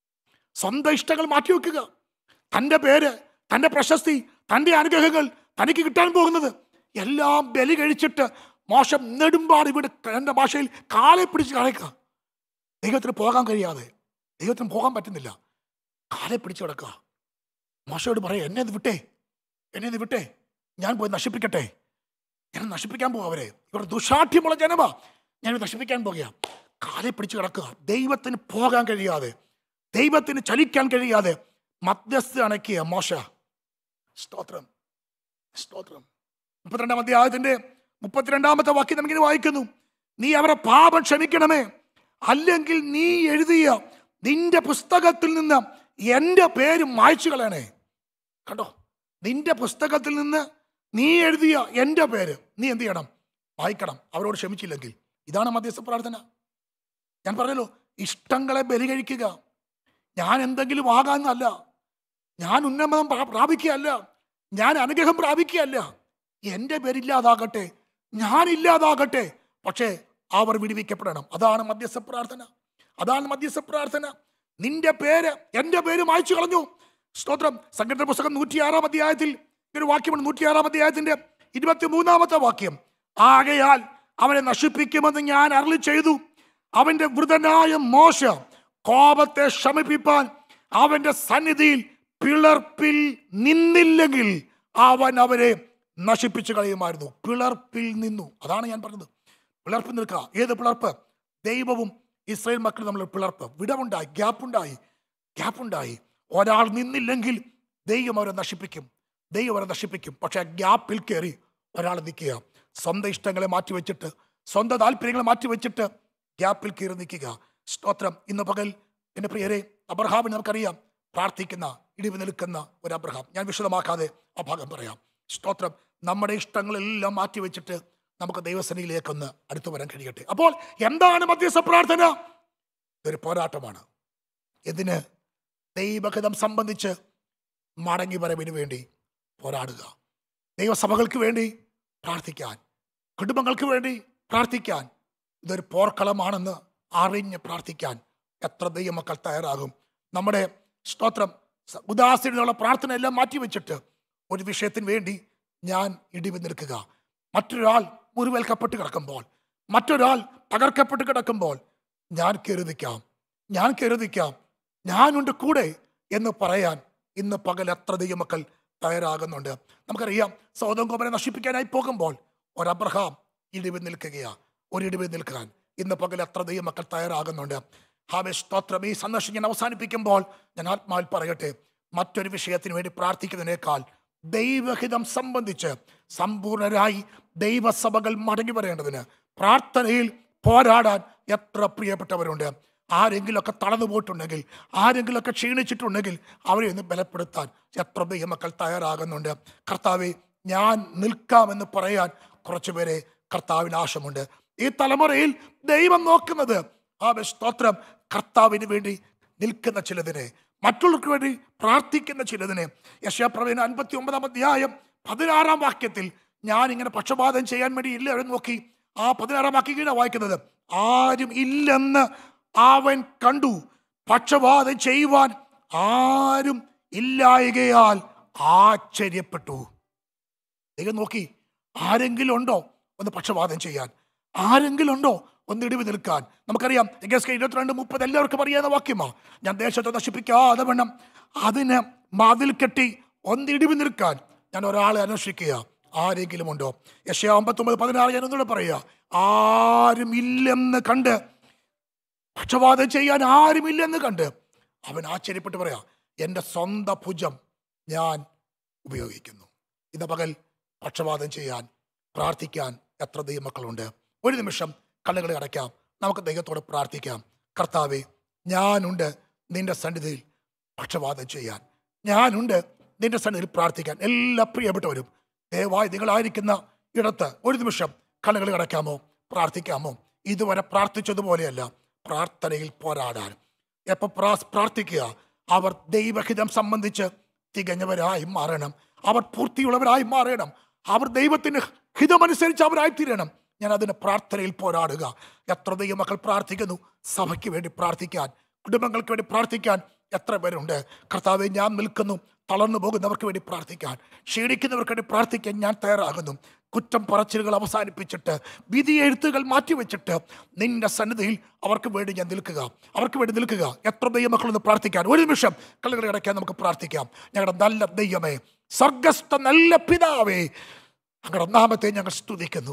സ്വന്തം ഇഷ്ടങ്ങൾ മാറ്റിവെക്കുക തൻ്റെ പേര് തൻ്റെ പ്രശസ്തി തൻ്റെ അനുഗ്രഹങ്ങൾ തനിക്ക് കിട്ടാൻ പോകുന്നത് എല്ലാം ബലി കഴിച്ചിട്ട് മോശം നെടുമ്പാട് ഇവിടെ എൻ്റെ ഭാഷയിൽ കാലെ പിടിച്ച് കളയ്ക്കുക ദൈവത്തിന് പോകാൻ കഴിയാതെ ദൈവത്തിന് പോകാൻ പറ്റുന്നില്ല കാലെ പിടിച്ച് കിടക്കുക മോശയോട് പറയാം എന്നെ ഇത് വിട്ടേ എന്നെ ഇത് വിട്ടേ ഞാൻ പോയി നശിപ്പിക്കട്ടെ ഞാൻ നശിപ്പിക്കാൻ പോകും അവരെ ഇവർ ദുഷാഠ്യമുള്ള ജനമാ ഞാൻ നശിപ്പിക്കാൻ പോകുക കാലെ പിടിച്ച് കിടക്കുക ദൈവത്തിന് പോകാൻ കഴിയാതെ ദൈവത്തിന് ചലിക്കാൻ കഴിയാതെ മധ്യസ്ഥ അണയ്ക്കുക മോശ സ്തോത്രം സ്തോത്രം മുപ്പത്തിരണ്ടാം അധ്യായത്തിന്റെ മുപ്പത്തിരണ്ടാമത്തെ വാക്യം നമുക്കിങ്ങനെ വായിക്കുന്നു നീ അവരെ പാപം ക്ഷമിക്കണമേ അല്ലെങ്കിൽ നീ എഴുതിയ നിന്റെ പുസ്തകത്തിൽ നിന്ന് എൻ്റെ പേര് മായ്ച്ചു കളയണേ കണ്ടോ നിന്റെ പുസ്തകത്തിൽ നിന്ന് നീ എഴുതിയ എൻ്റെ പേര് നീ എന്ത് ചെയ്യണം വായിക്കണം അവരോട് ക്ഷമിച്ചില്ലെങ്കിൽ ഇതാണ് മധ്യസ്ഥ പ്രാർത്ഥന ഞാൻ പറഞ്ഞല്ലോ ഇഷ്ടങ്ങളെ ബലി കഴിക്കുക ഞാൻ എന്തെങ്കിലും ആകാന്നല്ല ഞാൻ ഉന്നമനം പ്രാ- പ്രാപിക്കുകയല്ല ഞാൻ അനുഗ്രഹം പ്രാപിക്കുകയല്ല എൻ്റെ പേരില്ലാതാകട്ടെ ഞാൻ ഇല്ലാതാകട്ടെ പക്ഷേ അവർ വിടുവിക്കപ്പെടണം അതാണ് മധ്യസ്ഥ പ്രാർത്ഥന അതാണ് മധ്യസ്ഥ പ്രാർത്ഥന നിന്റെ പേര് എൻ്റെ പേര് മായ്ച്ചു കളഞ്ഞു സ്തോത്രം സംഘടന പുസ്തകം നൂറ്റിയാറാം അധ്യായത്തിൽ ഒരു വാക്യമാണ് നൂറ്റിയാറാം അധ്യായത്തിന്റെ ഇരുപത്തി മൂന്നാമത്തെ വാക്യം ആകയാൽ അവനെ നശിപ്പിക്കുമെന്ന് ഞാൻ അരളി ചെയ്തു അവന്റെ വൃതനായ മോശ കോപത്തെ ശമിപ്പിപ്പാൻ അവന്റെ സന്നിധിയിൽ പിളർപ്പിൽ നിന്നില്ലെങ്കിൽ അവൻ അവരെ നശിപ്പിച്ചു കളയുമായിരുന്നു പിളർപ്പിൽ നിന്നു അതാണ് ഞാൻ പറഞ്ഞത് പിളർപ്പ് നിൽക്കുക ഏത് പിളർപ്പ് ദൈവവും ഇസ്രായേൽ മക്കളും തമ്മിൽ പിളർപ്പ് വിടവുണ്ടായി ഗ്യാപ്പുണ്ടായി ഗ്യാപ്പുണ്ടായി ഒരാൾ നിന്നില്ലെങ്കിൽ ദൈവം അവരെ നശിപ്പിക്കും ദൈവം അവരെ നശിപ്പിക്കും പക്ഷെ ആ ഗ്യാപ്പിൽ കയറി ഒരാൾ നിൽക്കുക സ്വന്തം ഇഷ്ടങ്ങളെ മാറ്റിവെച്ചിട്ട് സ്വന്തം താല്പര്യങ്ങളെ മാറ്റിവെച്ചിട്ട് ഗ്യാപ്പിൽ കയറി നിൽക്കുക സ്തോത്രം ഇന്ന് പകൽ എൻ്റെ പ്രിയരെ അബ്രഹാമിന് നമുക്കറിയാം പ്രാർത്ഥിക്കുന്ന ഇടിവ് നിൽക്കുന്ന ഒരു അബ്രഹാം ഞാൻ വിശദമാക്കാതെ ആ ഭാഗം പറയാം സ്തോത്രം നമ്മുടെ ഇഷ്ടങ്ങളെല്ലാം മാറ്റിവെച്ചിട്ട് നമുക്ക് ദൈവസനയിലേക്കൊന്ന് അടുത്തു വരാൻ കഴിയട്ടെ അപ്പോൾ എന്താണ് മധ്യസ്ഥ പ്രാർത്ഥന ഇതൊരു പോരാട്ടമാണ് ഇതിന് ദൈവഹിതം സംബന്ധിച്ച് മടങ്ങി വരവിന് വേണ്ടി പോരാടുക ദൈവസഭകൾക്ക് വേണ്ടി പ്രാർത്ഥിക്കാൻ കുടുംബങ്ങൾക്ക് വേണ്ടി പ്രാർത്ഥിക്കാൻ ഇതൊരു പോർക്കളമാണെന്ന് അറിഞ്ഞ് പ്രാർത്ഥിക്കാൻ എത്ര ദൈവമക്കൾ തയ്യാറാകും നമ്മുടെ സ്തോത്രം സ- ഉദാസീനതയുള്ള പ്രാർത്ഥന എല്ലാം മാറ്റിവെച്ചിട്ട് ഒരു വിഷയത്തിന് വേണ്ടി ഞാൻ ഇടിവ് നിൽക്കുക മറ്റൊരാൾ മുറിവേൽക്കപ്പെട്ട് കിടക്കുമ്പോൾ മറ്റൊരാൾ തകർക്കപ്പെട്ട് കിടക്കുമ്പോൾ ഞാൻ കരുതിക്കാം ഞാൻ കരുതിക്കാം ഞാനുണ്ട് കൂടെ എന്ന് പറയാൻ ഇന്ന് പകൽ എത്ര ദൈവമക്കൾ തയ്യാറാകുന്നുണ്ട് നമുക്കറിയാം സൗദം കോമനെ നശിപ്പിക്കാനായി പോകുമ്പോൾ ഒരബ്രഹാം ഇടിവ് നിൽക്കുകയാ ഒരു ഇടിവ് നിൽക്കാൻ ഇന്ന് പകൽ എത്ര ദൈവമക്കൾ തയ്യാറാകുന്നുണ്ട് ഹാവേ സ്തോത്രം ഈ സന്ദേശം ഞാൻ അവസാനിപ്പിക്കുമ്പോൾ ഞാൻ ആത്മാവിൽ പറയട്ടെ മറ്റൊരു വിഷയത്തിന് വേണ്ടി പ്രാർത്ഥിക്കുന്നതിനേക്കാൾ ദൈവഹിതം സംബന്ധിച്ച് സമ്പൂർണരായി ദൈവസഭകൾ മടങ്ങി വരേണ്ടതിന് പ്രാർത്ഥനയിൽ പോരാടാൻ എത്ര പ്രിയപ്പെട്ടവരുണ്ട് ആരെങ്കിലുമൊക്കെ തളർന്നു പോയിട്ടുണ്ടെങ്കിൽ ആരെങ്കിലുമൊക്കെ ക്ഷീണിച്ചിട്ടുണ്ടെങ്കിൽ അവരെ ഒന്ന് ബലപ്പെടുത്താൻ എത്ര ദൈവമക്കൾ തയ്യാറാകുന്നുണ്ട് കർത്താവെ ഞാൻ നിൽക്കാമെന്ന് പറയാൻ കുറച്ചുപേരെ കർത്താവിന് ആശമുണ്ട് ഈ തലമുറയിൽ ദൈവം നോക്കുന്നത് ആ സ്തോത്രം കർത്താവിന് വേണ്ടി നിൽക്കുന്ന ചിലതിനെ മറ്റുള്ളവർക്ക് വേണ്ടി പ്രാർത്ഥിക്കുന്ന ചിലതിനെ യശാപ്രവീന അൻപത്തി ഒമ്പതാം അധ്യായം പതിനാറാം വാക്യത്തിൽ ഞാൻ ഇങ്ങനെ പക്ഷപാതം ചെയ്യാൻ വേണ്ടി ഇല്ല എന്ന് നോക്കി ആ പതിനാറാം വാക്യം ഇങ്ങനെ വായിക്കുന്നത് ആരും ഇല്ലെന്ന് അവൻ കണ്ടു പക്ഷപാതം ചെയ്യുവാൻ ആരും ഇല്ലായകയാൽ ആശ്ചര്യപ്പെട്ടു ദൈവം നോക്കി ആരെങ്കിലും ഉണ്ടോ ഒന്ന് പക്ഷപാതം ചെയ്യാൻ ആരെങ്കിലും ഉണ്ടോ ഒന്ന് ഇടിവ് നിൽക്കാൻ നമുക്കറിയാം എഗസ്കെ ഇരുപത്തിരണ്ട് മുപ്പത് എല്ലാവർക്കും അറിയാവുന്ന വാക്യമാ ഞാൻ ദേശത്തെ നശിപ്പിക്കാതെ വേണം അതിന് മതിൽ കെട്ടി ഒന്ന് ഇടിവ് നിൽക്കാൻ ഞാൻ ഒരാളെ അന്വേഷിക്കുക ആരെങ്കിലും ഉണ്ടോ യശ അമ്പത്തൊമ്പത് പതിനാറ് ഞാൻ ഒന്നുകൂടെ പറയുക ആരും ഇല്ലെന്ന് കണ്ട് പക്ഷപാതം ചെയ്യാൻ ആരുമില്ലെന്ന് കണ്ട് അവൻ ആശ്ചര്യപ്പെട്ട് പറയാ എൻ്റെ സ്വന്തം ഭുജം ഞാൻ ഉപയോഗിക്കുന്നു ഇന്ന് പകൽ പക്ഷപാതം ചെയ്യാൻ പ്രാർത്ഥിക്കാൻ എത്ര ദൈവമക്കളുണ്ട് ഒരു നിമിഷം കണ്ണുകളെ അടയ്ക്കാം നമുക്ക് ദൈവത്തോട് പ്രാർത്ഥിക്കാം കർത്താവെ ഞാനുണ്ട് നിന്റെ സന്നിധിയിൽ പക്ഷപാതം ചെയ്യാൻ ഞാനുണ്ട് നിന്റെ സന്നിധിയിൽ പ്രാർത്ഥിക്കാൻ എല്ലാ പ്രിയപ്പെട്ടവരും ദയവായി നിങ്ങളായിരിക്കുന്ന ഇടത്ത് ഒരു നിമിഷം കണ്ണുകൾ അടയ്ക്കാമോ പ്രാർത്ഥിക്കാമോ ഇതുവരെ പ്രാർത്ഥിച്ചതുപോലെയല്ല പ്രാർത്ഥനയിൽ പോരാടാൻ എപ്പോ പ്രാ- പ്രാർത്ഥിക്കുക അവർ ദൈവഹിതം സംബന്ധിച്ച് തികഞ്ഞവരായി മാറണം അവർ പൂർത്തിയുള്ളവരായി മാറണം അവർ ദൈവത്തിന് ഹിതമനുസരിച്ച് അവരായി തീരണം ഞാൻ അതിന് പ്രാർത്ഥനയിൽ പോരാടുക എത്ര ദൈവമക്കൾ പ്രാർത്ഥിക്കുന്നു സഭയ്ക്ക് വേണ്ടി പ്രാർത്ഥിക്കാൻ കുടുംബങ്ങൾക്ക് വേണ്ടി പ്രാർത്ഥിക്കാൻ എത്ര പേരുണ്ട് കർത്താവെ ഞാൻ നിൽക്കുന്നു തളർന്നു പോകുന്നവർക്ക് വേണ്ടി പ്രാർത്ഥിക്കാൻ ക്ഷീണിക്കുന്നവർക്ക് വേണ്ടി പ്രാർത്ഥിക്കാൻ ഞാൻ തയ്യാറാകുന്നു കുറ്റം പറച്ചിലുകൾ അവസാനിപ്പിച്ചിട്ട് വിധി എഴുത്തുകൾ മാറ്റിവെച്ചിട്ട് നിന്റെ സന്നിധിയിൽ അവർക്ക് വേണ്ടി ഞാൻ നിൽക്കുക അവർക്ക് വേണ്ടി നിൽക്കുക എത്ര ദൈവമക്കളൊന്ന് പ്രാർത്ഥിക്കാൻ ഒരു നിമിഷം കള്ളുകളെ അടയ്ക്കാൻ നമുക്ക് പ്രാർത്ഥിക്കാം ഞങ്ങളുടെ നല്ല ദൈവമേ സ്വർഗസ്ഥ നല്ല പിതാവേ ഞങ്ങളുടെ നാമത്തെ ഞങ്ങൾ സ്തുതിക്കുന്നു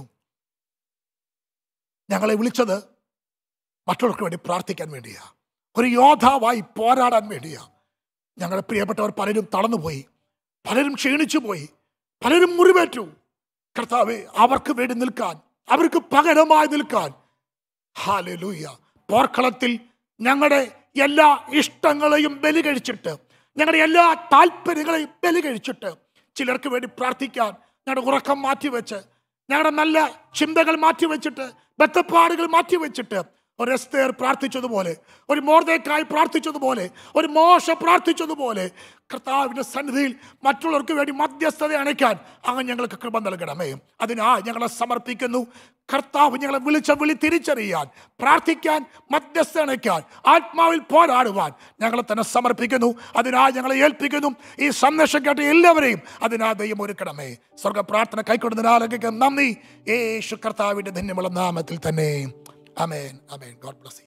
ഞങ്ങളെ വിളിച്ചത് മറ്റുള്ളവർക്ക് വേണ്ടി പ്രാർത്ഥിക്കാൻ വേണ്ടിയാ ഒരു യോദ്ധാവായി പോരാടാൻ വേണ്ടിയാ ഞങ്ങളുടെ പ്രിയപ്പെട്ടവർ പലരും തളർന്നുപോയി പലരും ക്ഷീണിച്ചു പോയി പലരും മുറിവേറ്റു കർത്താവെ അവർക്ക് വേണ്ടി നിൽക്കാൻ അവർക്ക് പകരമായി നിൽക്കാൻ ഹാലലൂയ പോർക്കളത്തിൽ ഞങ്ങളുടെ എല്ലാ ഇഷ്ടങ്ങളെയും ബലി കഴിച്ചിട്ട് ഞങ്ങളുടെ എല്ലാ താല്പര്യങ്ങളെയും ബലി കഴിച്ചിട്ട് ചിലർക്ക് വേണ്ടി പ്രാർത്ഥിക്കാൻ ഞങ്ങളുടെ ഉറക്കം മാറ്റിവെച്ച് ഞങ്ങളുടെ നല്ല ചിന്തകൾ മാറ്റിവെച്ചിട്ട് ബത്തപ്പാടുകൾ മാറ്റിവെച്ചിട്ട് ഒരു എസ്തേർ പ്രാർത്ഥിച്ചതുപോലെ ഒരു മോർദേക്കായി പ്രാർത്ഥിച്ചതുപോലെ ഒരു മോശ പ്രാർത്ഥിച്ചതുപോലെ കർത്താവിന്റെ സന്നിധിയിൽ മറ്റുള്ളവർക്ക് വേണ്ടി മധ്യസ്ഥത അണയ്ക്കാൻ അങ്ങനെ ഞങ്ങൾക്ക് കൃപ നൽകണമേ അതിനാ ഞങ്ങളെ സമർപ്പിക്കുന്നു കർത്താവ് ഞങ്ങളെ വിളിച്ച വിളി തിരിച്ചറിയാൻ പ്രാർത്ഥിക്കാൻ മധ്യസ്ഥ അണയ്ക്കാൻ ആത്മാവിൽ പോരാടുവാൻ ഞങ്ങളെ തന്നെ സമർപ്പിക്കുന്നു അതിനാ ഞങ്ങളെ ഏൽപ്പിക്കുന്നു ഈ സന്ദേശം കേട്ട എല്ലാവരെയും അതിനാ ദൈവം ഒരുക്കണമേ സ്വർഗ പ്രാർത്ഥന കൈക്കൊണ്ടതിനാലൊക്കെ നന്ദി യേശു കർത്താവിന്റെ ധന്യമുള്ള നാമത്തിൽ തന്നെ അമേൻ അമേൻ ഗോഡ് ബ്ലസ്